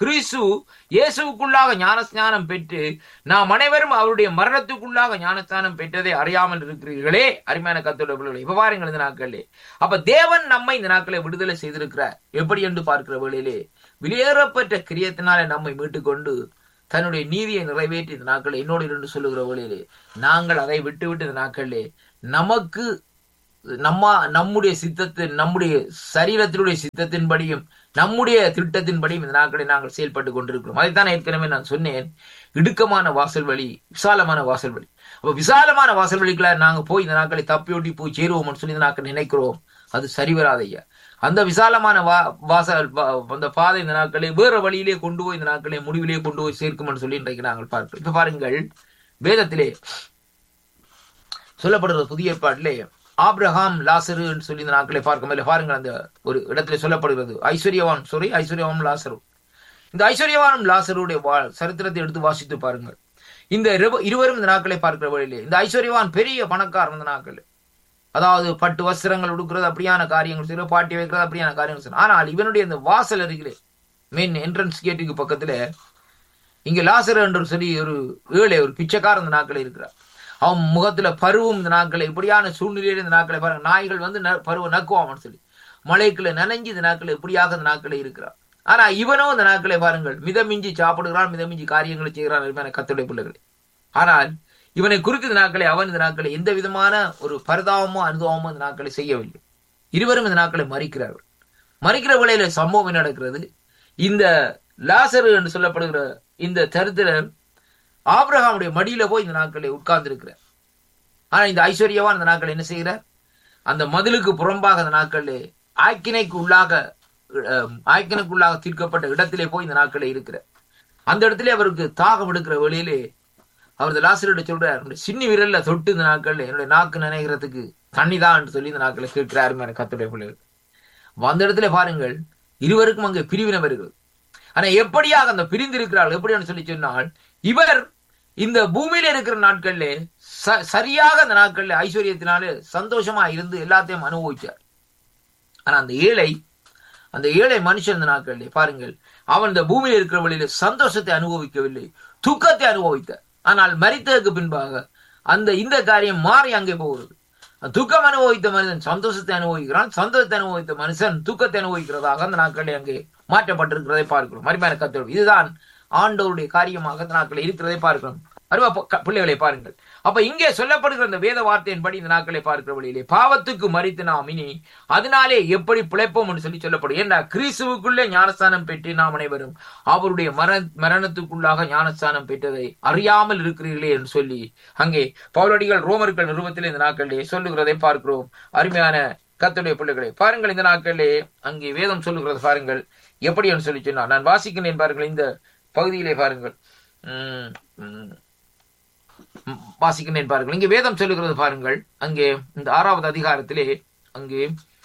கிறிஸ்து இயேசுவுக்குள்ளாக ஞானஸ்நானம் பெற்று நாம் அனைவரும் அவருடைய மரணத்துக்குள்ளாக ஞானஸ்நானம் பெற்றதை அறியாமல் இருக்கிறீர்களே அருமையான கத்தோட பிள்ளைகளே இப்ப பாருங்கள் இந்த நாட்களே அப்ப தேவன் நம்மை இந்த நாட்களை விடுதலை செய்திருக்கிறார் எப்படி என்று பார்க்கிற வேளையிலே வெளியேறப்பட்ட கிரியத்தினாலே நம்மை மீட்டுக்கொண்டு தன்னுடைய நீதியை நிறைவேற்றி இந்த நாட்களை என்னோடு இருந்து சொல்லுகிற வேளையிலே நாங்கள் அதை விட்டுவிட்டு இந்த நாட்களிலே நமக்கு நம்ம நம்முடைய சித்தத்தின் நம்முடைய சரீரத்தினுடைய சித்தத்தின்படியும் நம்முடைய திட்டத்தின்படியும் இந்த நாட்களை நாங்கள் செயல்பட்டு கொண்டிருக்கிறோம் அதைத்தான் ஏற்கனவே நான் சொன்னேன் இடுக்கமான வாசல் வழி விசாலமான வாசல் வழி அப்ப விசாலமான வாசல் வழிக்குள்ள நாங்க போய் இந்த நாட்களை தப்பியோட்டி போய் சேருவோம்னு சொல்லி இந்த நாட்கள் நினைக்கிறோம் அது சரிவராதையா அந்த விசாலமான வா வாசல் வா- அந்த பாதை இந்த நாட்களை வேற வழியிலே கொண்டு போய் இந்த நாட்களை முடிவிலே கொண்டு போய் சேர்க்கும்னு சொல்லி இன்றைக்கு நாங்கள் பார்க்கிறோம் இப்ப பாருங்கள் வேதத்திலே சொல்லப்படுகிற புதிய ஏற்பாட்டிலே ஆப்ரஹாம் லாசரு என்று சொல்லி இந்த நாட்களை பார்க்கும் பாருங்கள் அந்த ஒரு இடத்துல சொல்லப்படுகிறது ஐஸ்வர்யவான் சாரி ஐஸ்வர்யவான் லாசரு இந்த ஐஸ்வர்யவானும் லாசருடைய வா- சரித்திரத்தை எடுத்து வாசித்து பாருங்கள் இந்த இருவ- இருவரும் இந்த நாட்களை பார்க்கிற வழியிலே இந்த ஐஸ்வர்யவான் பெரிய பணக்காரன் இந்த நாட்கள் அதாவது பட்டு வஸ்திரங்கள் உடுக்கிறது அப்படியான காரியங்கள் செய்யற பாட்டி வைக்கிறது அப்படியான காரியங்கள் செய்யணும் ஆனால் இவனுடைய இந்த வாசல் அருகிலே மெயின் என்ட்ரன்ஸ் கேட்டுக்கு பக்கத்துல இங்க லாசர் என்று சொல்லி ஒரு ஏழை ஒரு பிச்சைக்காரன் இந்த நாட்கள் இருக்கிறார் அவன் முகத்துல பருவும் இந்த நாட்களை இப்படியான சூழ்நிலையில இந்த நாட்களை பாருங்க நாய்கள் வந்து ந- பருவ நக்குவாமன்னு சொல்லி மலைக்குள்ள நனைஞ்சு இந்த நாட்களை இப்படியாக இந்த நாட்களை இருக்கிறார் ஆனா இவனோ இந்த நாட்களை பாருங்கள் மிதமிஞ்சி சாப்பிடுகிறான் மிதமிஞ்சி காரியங்களை செய்கிறான் அருமையான கத்துடைய பிள்ளைகளை ஆனால் இவனை குறித்து இந்த நாட்களை அவன் இந்த நாட்களை எந்த விதமான ஒரு பரிதாபமோ அனுதாபமோ இந்த நாட்களை செய்யவில்லை இருவரும் இந்த நாட்களை மறிக்கிறார்கள் மறிக்கிற வேளையில சம்பவம் என்ன நடக்கிறது இந்த லாசரு என்று சொல்லப்படுகிற இந்த தரித்திரன் ஆபிரகாமுடைய மடியில போய் இந்த நாட்களை உட்கார்ந்து இருக்கிறார் ஆனா இந்த ஐஸ்வர்யவான் இந்த நாட்கள் என்ன செய்கிறார் அந்த மதிலுக்கு புறம்பாக அந்த நாட்களில் ஆக்கினைக்கு உள்ளாக அஹ், ஆக்கினைக்குள்ளாக தீர்க்கப்பட்ட இடத்திலே போய் இந்த நாட்களே இருக்கிறார் அந்த இடத்திலே அவருக்கு தாகம் எடுக்கிற வழியிலே அவர் இந்த லாசரிட்ட சொல்றார் "உன்னுடைய சின்னி விரல்ல தொட்டு இந்த நாட்கள்ல என்னுடைய நாக்கு நினைக்கிறதுக்கு தண்ணி தான் சொல்லி இந்த நாட்களை கேட்கிறாரு மேல கத்துடைய பிள்ளைகள் அப்ப அந்த இடத்துல பாருங்கள் இருவருக்கும் அங்கே பிரிவினை வருகிறது ஆனா எப்படியாக அந்த பிரிந்திருக்கிறார்கள் எப்படின்னு சொல்லி சொன்னால் இவர் இந்த பூமியில இருக்கிற நாட்கள்ல ச- சரியாக அந்த நாட்கள்ல ஐஸ்வர்யத்தினாலே சந்தோஷமா இருந்து எல்லாத்தையும் அனுபவிச்சார் ஆனா அந்த ஏழை அந்த ஏழை மனுஷன் இந்த நாட்களிலே பாருங்கள் அவன் இந்த பூமியில் இருக்கிற வழியில சந்தோஷத்தை அனுபவிக்கவில்லை துக்கத்தை அனுபவித்தார் ஆனால் மரித்ததற்கு பின்பாக அந்த இந்த காரியம் மாறி அங்கே போகிறது துக்கம் அனுபவித்த மனிதன் சந்தோஷத்தை அனுபவிக்கிறான் சந்தோஷத்தை அனுபவித்த மனுஷன் துக்கத்தை அனுபவிக்கிறதாக அந்த நாட்களில் அங்கே மாற்றப்பட்டிருக்கிறதை பார்க்கிறோம் மறுமையான கத்தோடு இதுதான் ஆண்டவருடைய காரியமாக அந்த நாட்களில் இருக்கிறதை பார்க்கிறோம் அருவா பிள்ளைகளை பாருங்கள் அப்ப இங்கே சொல்லப்படுகிற அந்த வேத வார்த்தையின்படி இந்த நாட்களை பார்க்கிற வழியிலே பாவத்துக்கு மறித்து நாம் இனி அதனாலே எப்படி பிழைப்போம் என்று சொல்லி சொல்லப்படும் ஏன்னா கிறிஸ்துவுக்குள்ளே ஞானஸ்தானம் பெற்று நாம் அனைவரும் அவருடைய மர மரணத்துக்குள்ளாக ஞானஸ்தானம் பெற்றதை அறியாமல் இருக்கிறீர்களே என்று சொல்லி அங்கே பவுலடிகள் ரோமர்கள் நிறுவத்தில் இந்த நாட்களிலே சொல்லுகிறதை பார்க்கிறோம் அருமையான கர்த்தருடைய பிள்ளைகளே பாருங்கள் இந்த நாட்களிலே அங்கே வேதம் சொல்லுகிறது பாருங்கள் எப்படி என்று சொல்லி சொன்னார் நான் வாசிக்கிறேன் பாருங்கள் இந்த பகுதியிலே பாருங்கள் உம் உம் ம், வாசிக்கிறேன் பாருங்கள் இங்கே வேதம் சொல்லுகிறது பாருங்கள் அங்கே இந்த ஆறாவது அதிகாரத்திலே அங்கே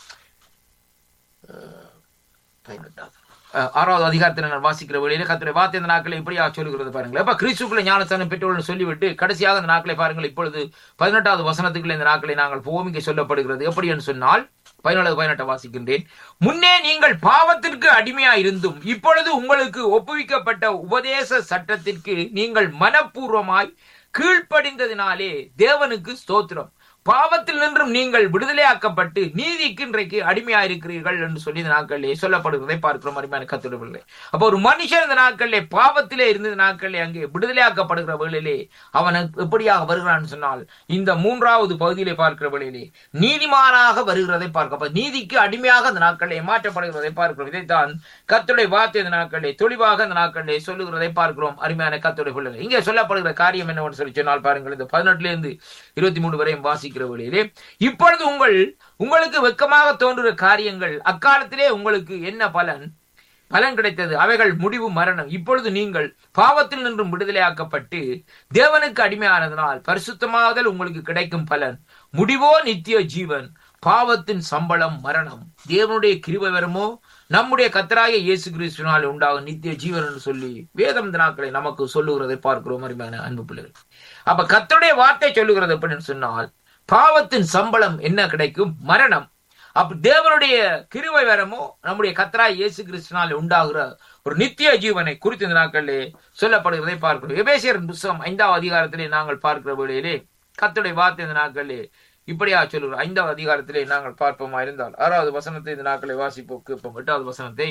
அஹ், பதினெட்டாவது அஹ், ஆறாவது அதிகாரத்தில் நான் வாசிக்கிற வழியில கத்துடைய வார்த்தை இந்த நாட்களை இப்படியா சொல்லுகிறது பாருங்கள் அப்ப கிறிஸ்துக்குள்ள ஞானஸ்தானம் பெற்றோர்கள் சொல்லிவிட்டு கடைசியாக இந்த நாட்களை பாருங்கள் இப்பொழுது பதினெட்டாவது வசனத்துக்குள்ள இந்த நாட்களை நாங்கள் போவோம் இங்கே சொல்லப்படுகிறது எப்படி என்று சொன்னால் பதினேழு பதினெட்டை வாசிக்கின்றேன் முன்னே நீங்கள் பாவத்திற்கு அடிமையா இருந்தும் இப்பொழுது உங்களுக்கு ஒப்புவிக்கப்பட்ட உபதேச சட்டத்திற்கு நீங்கள் மனப்பூர்வமாய் கீழ்ப்படிந்ததினாலே தேவனுக்கு ஸ்தோத்திரம் பாவத்தில் நின்றும் நீங்கள் விடுதலையாக்கப்பட்டு நீதிக்கு இன்றைக்கு அடிமையாயிருக்கிறீர்கள் என்று சொல்லி இந்த நாட்களிலே சொல்லப்படுகிறதை பார்க்கிறோம் அருமையான கத்துடவில்லை அப்போ ஒரு மனுஷன் இந்த நாட்களிலே பாவத்திலே இருந்த நாட்களிலே அங்கே விடுதலையாக்கப்படுகிற வேளையிலே அவன் எப்படியாக வருகிறான் சொன்னால் இந்த மூன்றாவது பகுதியிலே பார்க்கிற வேளையிலே நீதிமானாக வருகிறதை பார்க்க அப்ப நீதிக்கு அடிமையாக அந்த நாட்களிலே மாற்றப்படுகிறதை பார்க்கிறோம் இதைத்தான் கத்துடைய வார்த்தை இந்த நாட்களிலே தெளிவாக இந்த நாட்களிலே சொல்லுகிறதை பார்க்கிறோம் அருமையான கத்துடைய பிள்ளைகள் இங்கே சொல்லப்படுகிற காரியம் என்னவென்று சொல்லி சொன்னால் பாருங்கள் இந்த பதினெட்டுல இருந்து இருபத்தி மூணு வரையும் வாசிக்கிற வழியிலே இப்பொழுது உங்கள் உங்களுக்கு வெட்கமாக தோன்றுகிற காரியங்கள் அக்காலத்திலே உங்களுக்கு என்ன பலன் பலன் கிடைத்தது அவைகள் முடிவு மரணம் இப்பொழுது நீங்கள் பாவத்தில் நின்றும் விடுதலையாக்கப்பட்டு தேவனுக்கு அடிமையானதனால் பரிசுத்தமாதல் உங்களுக்கு கிடைக்கும் பலன் முடிவோ நித்திய ஜீவன் பாவத்தின் சம்பளம் மரணம் தேவனுடைய கிருபை வருமோ நம்முடைய கத்தராய இயேசு கிறிஸ்துவினால் உண்டாகும் நித்திய ஜீவன் என்று சொல்லி வேதம் இந்த நாட்களை நமக்கு சொல்லுகிறதை பார்க்கிறோம் அருமையான அன்பு பிள்ளைகள் அப்ப கத்தருடைய வார்த்தை சொல்லுகிறது எப்படின்னு சொன்னால் பாவத்தின் சம்பளம் என்ன கிடைக்கும் மரணம் அப்ப தேவனுடைய கிருவை வரமோ நம்முடைய கத்தராய் இயேசு கிறிஸ்துனால உண்டாகிற ஒரு நித்திய ஜீவனை குறித்து இந்த நாட்களிலே சொல்லப்படுகிறதை பார்க்கிறோம் எபேசியரின் புஸ்தகம் ஐந்தாவது அதிகாரத்திலே நாங்கள் பார்க்கிற வேளையிலே கத்துடைய வார்த்தை இந்த நாட்களிலே இப்படியா சொல்லுகிறோம் ஐந்தாவது அதிகாரத்திலே நாங்கள் பார்ப்போமா இருந்தால் ஆறாவது வசனத்தை இந்த நாட்களை வாசிப்போம் கேட்போம் எட்டாவது வசனத்தை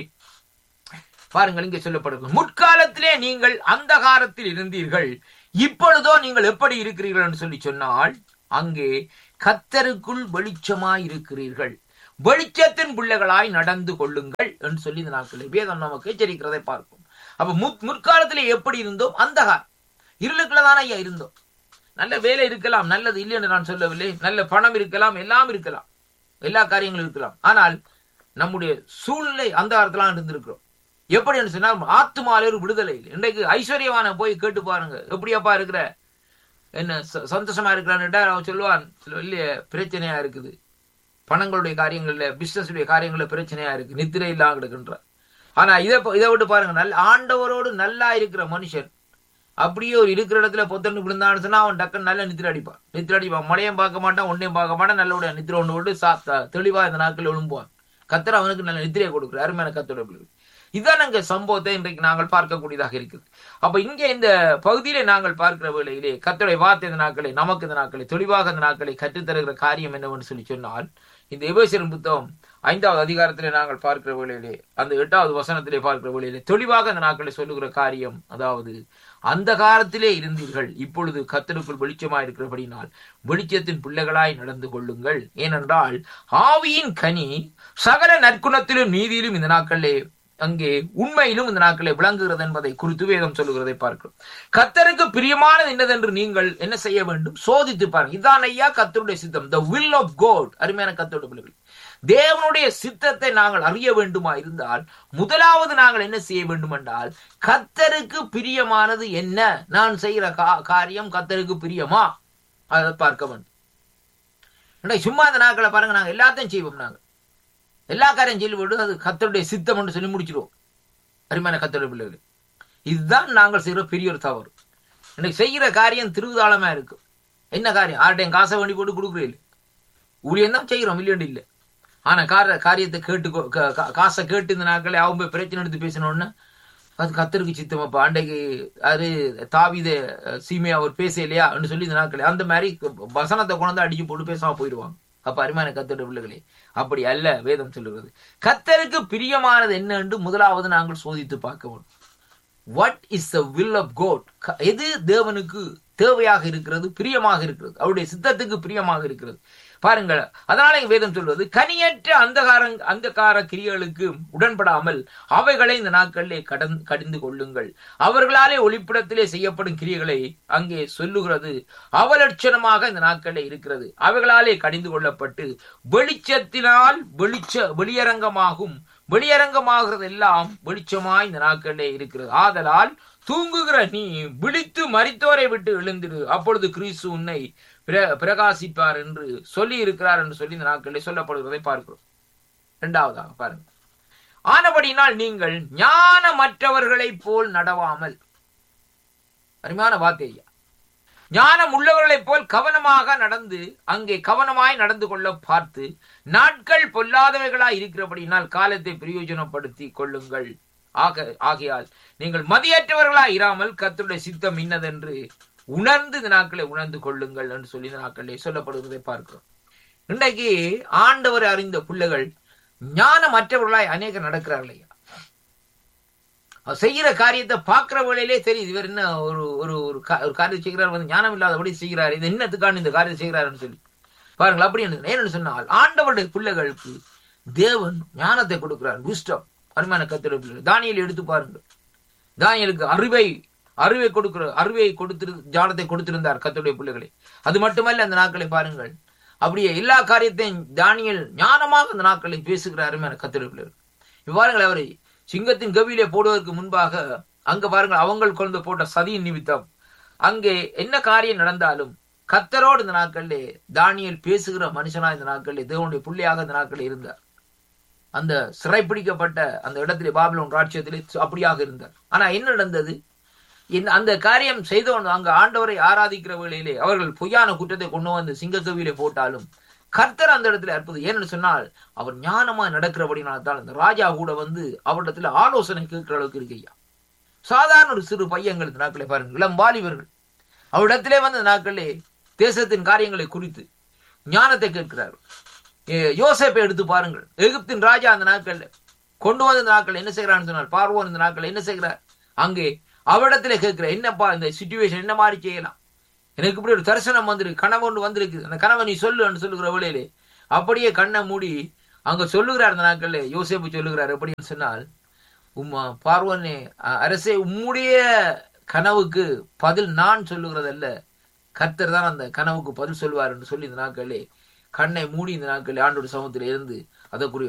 பாருங்கள் இங்கே சொல்லப்படுகிறது முற்காலத்திலே நீங்கள் அந்த காலத்தில் இருந்தீர்கள் இப்பொழுதோ நீங்கள் எப்படி இருக்கிறீர்கள் என்று சொல்லி சொன்னால் அங்கே கத்தருக்குள் வெளிச்சமாய் இருக்கிறீர்கள் வெளிச்சத்தின் பிள்ளைகளாய் நடந்து கொள்ளுங்கள் என்று சொல்லி இந்த நாட்களில் வேதம் நமக்கு எச்சரிக்கிறதை பார்ப்போம் அப்ப முற் முற்காலத்திலே எப்படி இருந்தோம் அந்த இருளுக்குள்ள தானே ஐயா இருந்தோம் நல்ல வேலை இருக்கலாம் நல்லது இல்லை என்று நான் சொல்லவில்லை நல்ல பணம் இருக்கலாம் எல்லாம் இருக்கலாம் எல்லா காரியங்களும் இருக்கலாம் ஆனால் நம்முடைய சூழ்நிலை அந்த காலத்துல இருந்திருக்கிறோம் எப்படி என்று சொன்னால் ஆத்துமால ஒரு விடுதலை இல்லை இன்றைக்கு ஐஸ்வர்யவான போய் கேட்டு பாருங்க எப்படியாப்பா இருக்கிற என்ன ச- சந்தோஷமா இருக்கிறான்னு அவன் சொல்லுவான் சொல்லுவான், இல்லையே பிரச்சனையா இருக்குது பணங்களுடைய காரியங்கள்ல பிசினஸ் உடைய காரியங்கள்ல பிரச்சனையா இருக்கு நித்திரை இல்லாம கிடக்குன்ற ஆனா இதை ப- இதை விட்டு பாருங்க நல்ல ஆண்டவரோடு நல்லா இருக்கிற மனுஷன் அப்படியே ஒரு இருக்கிற இடத்துல பொத்தன்னு விழுந்தான்னு சொன்னா அவன் டக்குன்னு நல்ல நித்திர அடிப்பான் நித்திர அடிப்பான் மழையும் பார்க்க மாட்டான் ஒன்னையும் பார்க்க மாட்டான் நல்ல நித்திர ஒன்று விட்டு சா த- தெளிவா இந்த நாட்கள் எழும்புவான் கத்தர் அவனுக்கு நல்ல நித்திரையை கொடுக்குற அருமையான கத்தோட பிள்ளைகள் இதான் அங்க சம்பவத்தை இன்றைக்கு நாங்கள் பார்க்கக்கூடியதாக இருக்குது அப்ப இங்க இந்த பகுதியிலே நாங்கள் பார்க்கிற வேளையிலே கத்தோடைய வார்த்தை இந்த நாட்களை நமக்கு இந்த நாட்களை தெளிவாக இந்த நாட்களை கற்றுத்தருகிற காரியம் என்னவென்று சொல்லி சொன்னால் இந்த எபேசியரின் புத்தகம் ஐந்தாவது அதிகாரத்திலே நாங்கள் பார்க்கிற வேளையிலே அந்த எட்டாவது வசனத்திலே பார்க்கிற வேளையிலே தெளிவாக அந்த நாட்களை சொல்லுகிற காரியம் அதாவது அந்த காலத்திலே இருந்தீர்கள் இப்பொழுது கத்தருக்குள் வெளிச்சமாய் இருக்கிறபடினால் வெளிச்சத்தின் பிள்ளைகளாய் நடந்து கொள்ளுங்கள் ஏனென்றால் ஆவியின் கனி சகல நற்குணத்திலும் நீதியிலும் இந்த நாட்களிலே அங்கே உண்மையிலும் இந்த நாட்களை விளங்குகிறது என்பதை குறித்து வேதம் சொல்லுகிறதை பார்க்கிறோம் கத்தருக்கு பிரியமானது என்னதென்று நீங்கள் என்ன செய்ய வேண்டும் சோதித்து பாருங்க இதான் ஐயா கத்தருடைய சித்தம் த வில் ஆஃப் கோட் அருமையான கத்தருடைய பிள்ளைகள் தேவனுடைய சித்தத்தை நாங்கள் அறிய வேண்டுமா இருந்தால் முதலாவது நாங்கள் என்ன செய்ய வேண்டும் என்றால் கத்தருக்கு பிரியமானது என்ன நான் செய்கிற கா- காரியம் கத்தருக்கு பிரியமா அதை பார்க்க வேண்டும் இன்னைக்கு சும்மா அந்த நாட்களை பாருங்க நாங்க எல்லாத்தையும் செய்வோம் நாங்க எல்லா காரியம் சொல்லி விட்டு அது கத்தருடைய சித்தம் என்று சொல்லி முடிச்சிருவோம் அருமையான கத்தருடைய பிள்ளைகள் இதுதான் நாங்கள் செய்கிற பெரிய ஒரு தவறு இன்னைக்கு செய்கிற காரியம் திருவிதாளமா இருக்கும் என்ன காரியம் ஆர்டையும் காசை வேண்டி போட்டு கொடுக்குறீங்க ஊழியம் தான் செய்கிறோம் இல்லையண்டு இல்லை ஆனா கார காரியத்தை கேட்டு கொ- கா- கா- காசை கேட்டு இந்த நாட்களே அவங்க போய் பிரச்சனை எடுத்து பேசினோன்னு அது கத்தருக்கு சித்தமப்பா அன்றைக்கு அது தாவித சீமை அவர் பேச இல்லையா சொல்லி இந்த நாட்களே அந்த மாதிரி வசனத்தை கொண்டு வந்து அடிச்சு போட்டு பேசாம போயிடுவாங்க அப்ப அருமையான கத்தோட பிள்ளைகளே அப்படி அல்ல வேதம் சொல்லுகிறது கத்தருக்கு பிரியமானது என்ன என்று முதலாவது நாங்கள் சோதித்து பார்க்க வேண்டும் what is the will of God எது தேவனுக்கு தேவையாக இருக்கிறது பிரியமாக இருக்கிறது அவருடைய சித்தத்துக்கு பிரியமாக இருக்கிறது பாருங்கள் அதனால இங்க வேதம் சொல்வது கனியற்ற அந்தகார அந்தகார கிரியைகளுக்கு உடன்படாமல் அவைகளை இந்த நாட்களிலே கடன் கடிந்து கொள்ளுங்கள் அவர்களாலே ஒளிப்பிடத்திலே செய்யப்படும் கிரியைகளை அங்கே சொல்லுகிறது அவலட்சணமாக இந்த நாட்களிலே இருக்கிறது அவைகளாலே கடிந்து கொள்ளப்பட்டு வெளிச்சத்தினால் வெளிச்ச வெளியரங்கமாகும் வெளியரங்கமாகிறது எல்லாம் வெளிச்சமாய் இந்த நாட்களிலே இருக்கிறது ஆதலால் தூங்குகிற நீ விழித்து மரித்தோரை விட்டு எழுந்திரு அப்பொழுது கிறிஸ்து உன்னை பிர- பிரகாசிப்பார் என்று சொல்லி இருக்கிறார் என்று சொல்லி இந்த நாட்களிலே சொல்லப்படுவதை பார்க்கிறோம் இரண்டாவதாக பாருங்க ஆனபடினால் நீங்கள் ஞானமற்றவர்களைப் போல் நடவாமல் அருமையான வார்த்தை ஐயா ஞானம் உள்ளவர்களைப் போல் கவனமாக நடந்து அங்கே கவனமாய் நடந்து கொள்ள பார்த்து நாட்கள் பொல்லாதவைகளாய் இருக்கிறபடியினால் காலத்தை பிரயோஜனப்படுத்தி கொள்ளுங்கள் ஆக ஆகையால் நீங்கள் மதியற்றவர்களாய் இராமல் கர்த்தருடைய சித்தம் இன்னதென்று உணர்ந்து இந்த நாட்களை உணர்ந்து கொள்ளுங்கள் என்று சொல்லி இந்த நாட்களிலே சொல்லப்படுவதை பார்க்கிறோம் இன்றைக்கு ஆண்டவரை அறிந்த பிள்ளைகள் ஞானமற்றவர்களாய் அநேகர் நடக்கிறார்கள் ஐயா அவர் செய்கிற காரியத்தை பார்க்கிற வேளையிலே தெரியுது இவர் என்ன ஒரு ஒரு ஒரு கா- ஒரு காரியம் செய்கிறார் வந்து ஞானம் இல்லாதபடி செய்கிறார் இது என்னத்துக்கான இந்த காரியம் செய்கிறாருன்னு சொல்லி பாருங்கள் அப்படி என்ன ஏன்னு சொன்னால் ஆண்டவருடைய பிள்ளைகளுக்கு தேவன் ஞானத்தை கொடுக்கிறார் விஸ்டம் அருமையான கத்திர பிள்ளைகள் தானியல் எடுத்து பாருங்கள் தானியலுக்கு அறிவை அறிவை கொடுக்கிற அறிவை கொடுத்திரு ஞானத்தை கொடுத்திருந்தார் கத்தருடைய பிள்ளைகளை அது மட்டுமல்ல அந்த நாட்களை பாருங்கள் அப்படியே எல்லா காரியத்தையும் தானியல் ஞானமாக அந்த நாட்களை பேசுகிற அருமையான கத்தருடைய பிள்ளைகள் இவ்வாறுங்கள் அவரை சிங்கத்தின் கவியிலே போடுவதற்கு முன்பாக அங்க பாருங்கள் அவங்கள் கொண்டு போட்ட சதியின் நிமித்தம் அங்கே என்ன காரியம் நடந்தாலும் கத்தரோடு இந்த நாட்களிலே தானியல் பேசுகிற மனுஷனா இந்த நாட்களிலே தேவனுடைய பிள்ளையாக இந்த நாட்களில் இருந்தார் அந்த சிறைப்பிடிக்கப்பட்ட அந்த இடத்திலே பாபிலோன் ராட்சியத்திலே அப்படியாக இருந்தார் ஆனா என்ன நடந்தது இந்த அந்த காரியம் செய்தவன் அங்க ஆண்டவரை ஆராதிக்கிற வேளையிலே அவர்கள் பொய்யான குற்றத்தை கொண்டு வந்து சிங்கக்கவியிலே போட்டாலும் கர்த்தர் அந்த இடத்துல அற்புதம் ஏன்னு சொன்னால் அவர் ஞானமா நடக்கிறபடினால்தான் அந்த ராஜா கூட வந்து அவரிடத்துல ஆலோசனை கேட்கிற அளவுக்கு இருக்கு ஐயா சாதாரண ஒரு சிறு பையங்கள் இந்த நாட்களை பாருங்கள் இளம் வாலிபர்கள் அவரிடத்திலே வந்த நாட்களே தேசத்தின் காரியங்களை குறித்து ஞானத்தை கேட்கிறார் ஏ- யோசேப்பை எடுத்து பாருங்கள் எகிப்தின் ராஜா அந்த நாட்கள்ல கொண்டு வந்த நாட்கள் என்ன செய்கிறான்னு சொன்னார் பார்வோன் இந்த நாட்கள் என்ன செய்கிறார் அங்கே அவரிடத்திலே கேட்கிற என்னப்பா இந்த சுச்சுவேஷன் என்ன மாதிரி செய்யலாம் எனக்கு இப்படி ஒரு தரிசனம் வந்திருக்கு கனவு ஒன்று வந்திருக்கு அந்த கனவை நீ சொல்லுன்னு சொல்லுகிற வேளையிலே அப்படியே கண்ணை மூடி அங்க சொல்லுகிறார் அந்த நாட்கள்ல யோசேப்பு சொல்லுகிறார் எப்படின்னு சொன்னால் உம்மா பார்வனே அ- அரசே உம்முடைய கனவுக்கு பதில் நான் சொல்லுகிறதல்ல கர்த்தர் தான் அந்த கனவுக்கு பதில் சொல்வார் என்று சொல்லி இந்த நாட்களே கண்ணை மூடி இந்த நாட்களே ஆண்டோட சமூகத்தில் இருந்து அதற்குரிய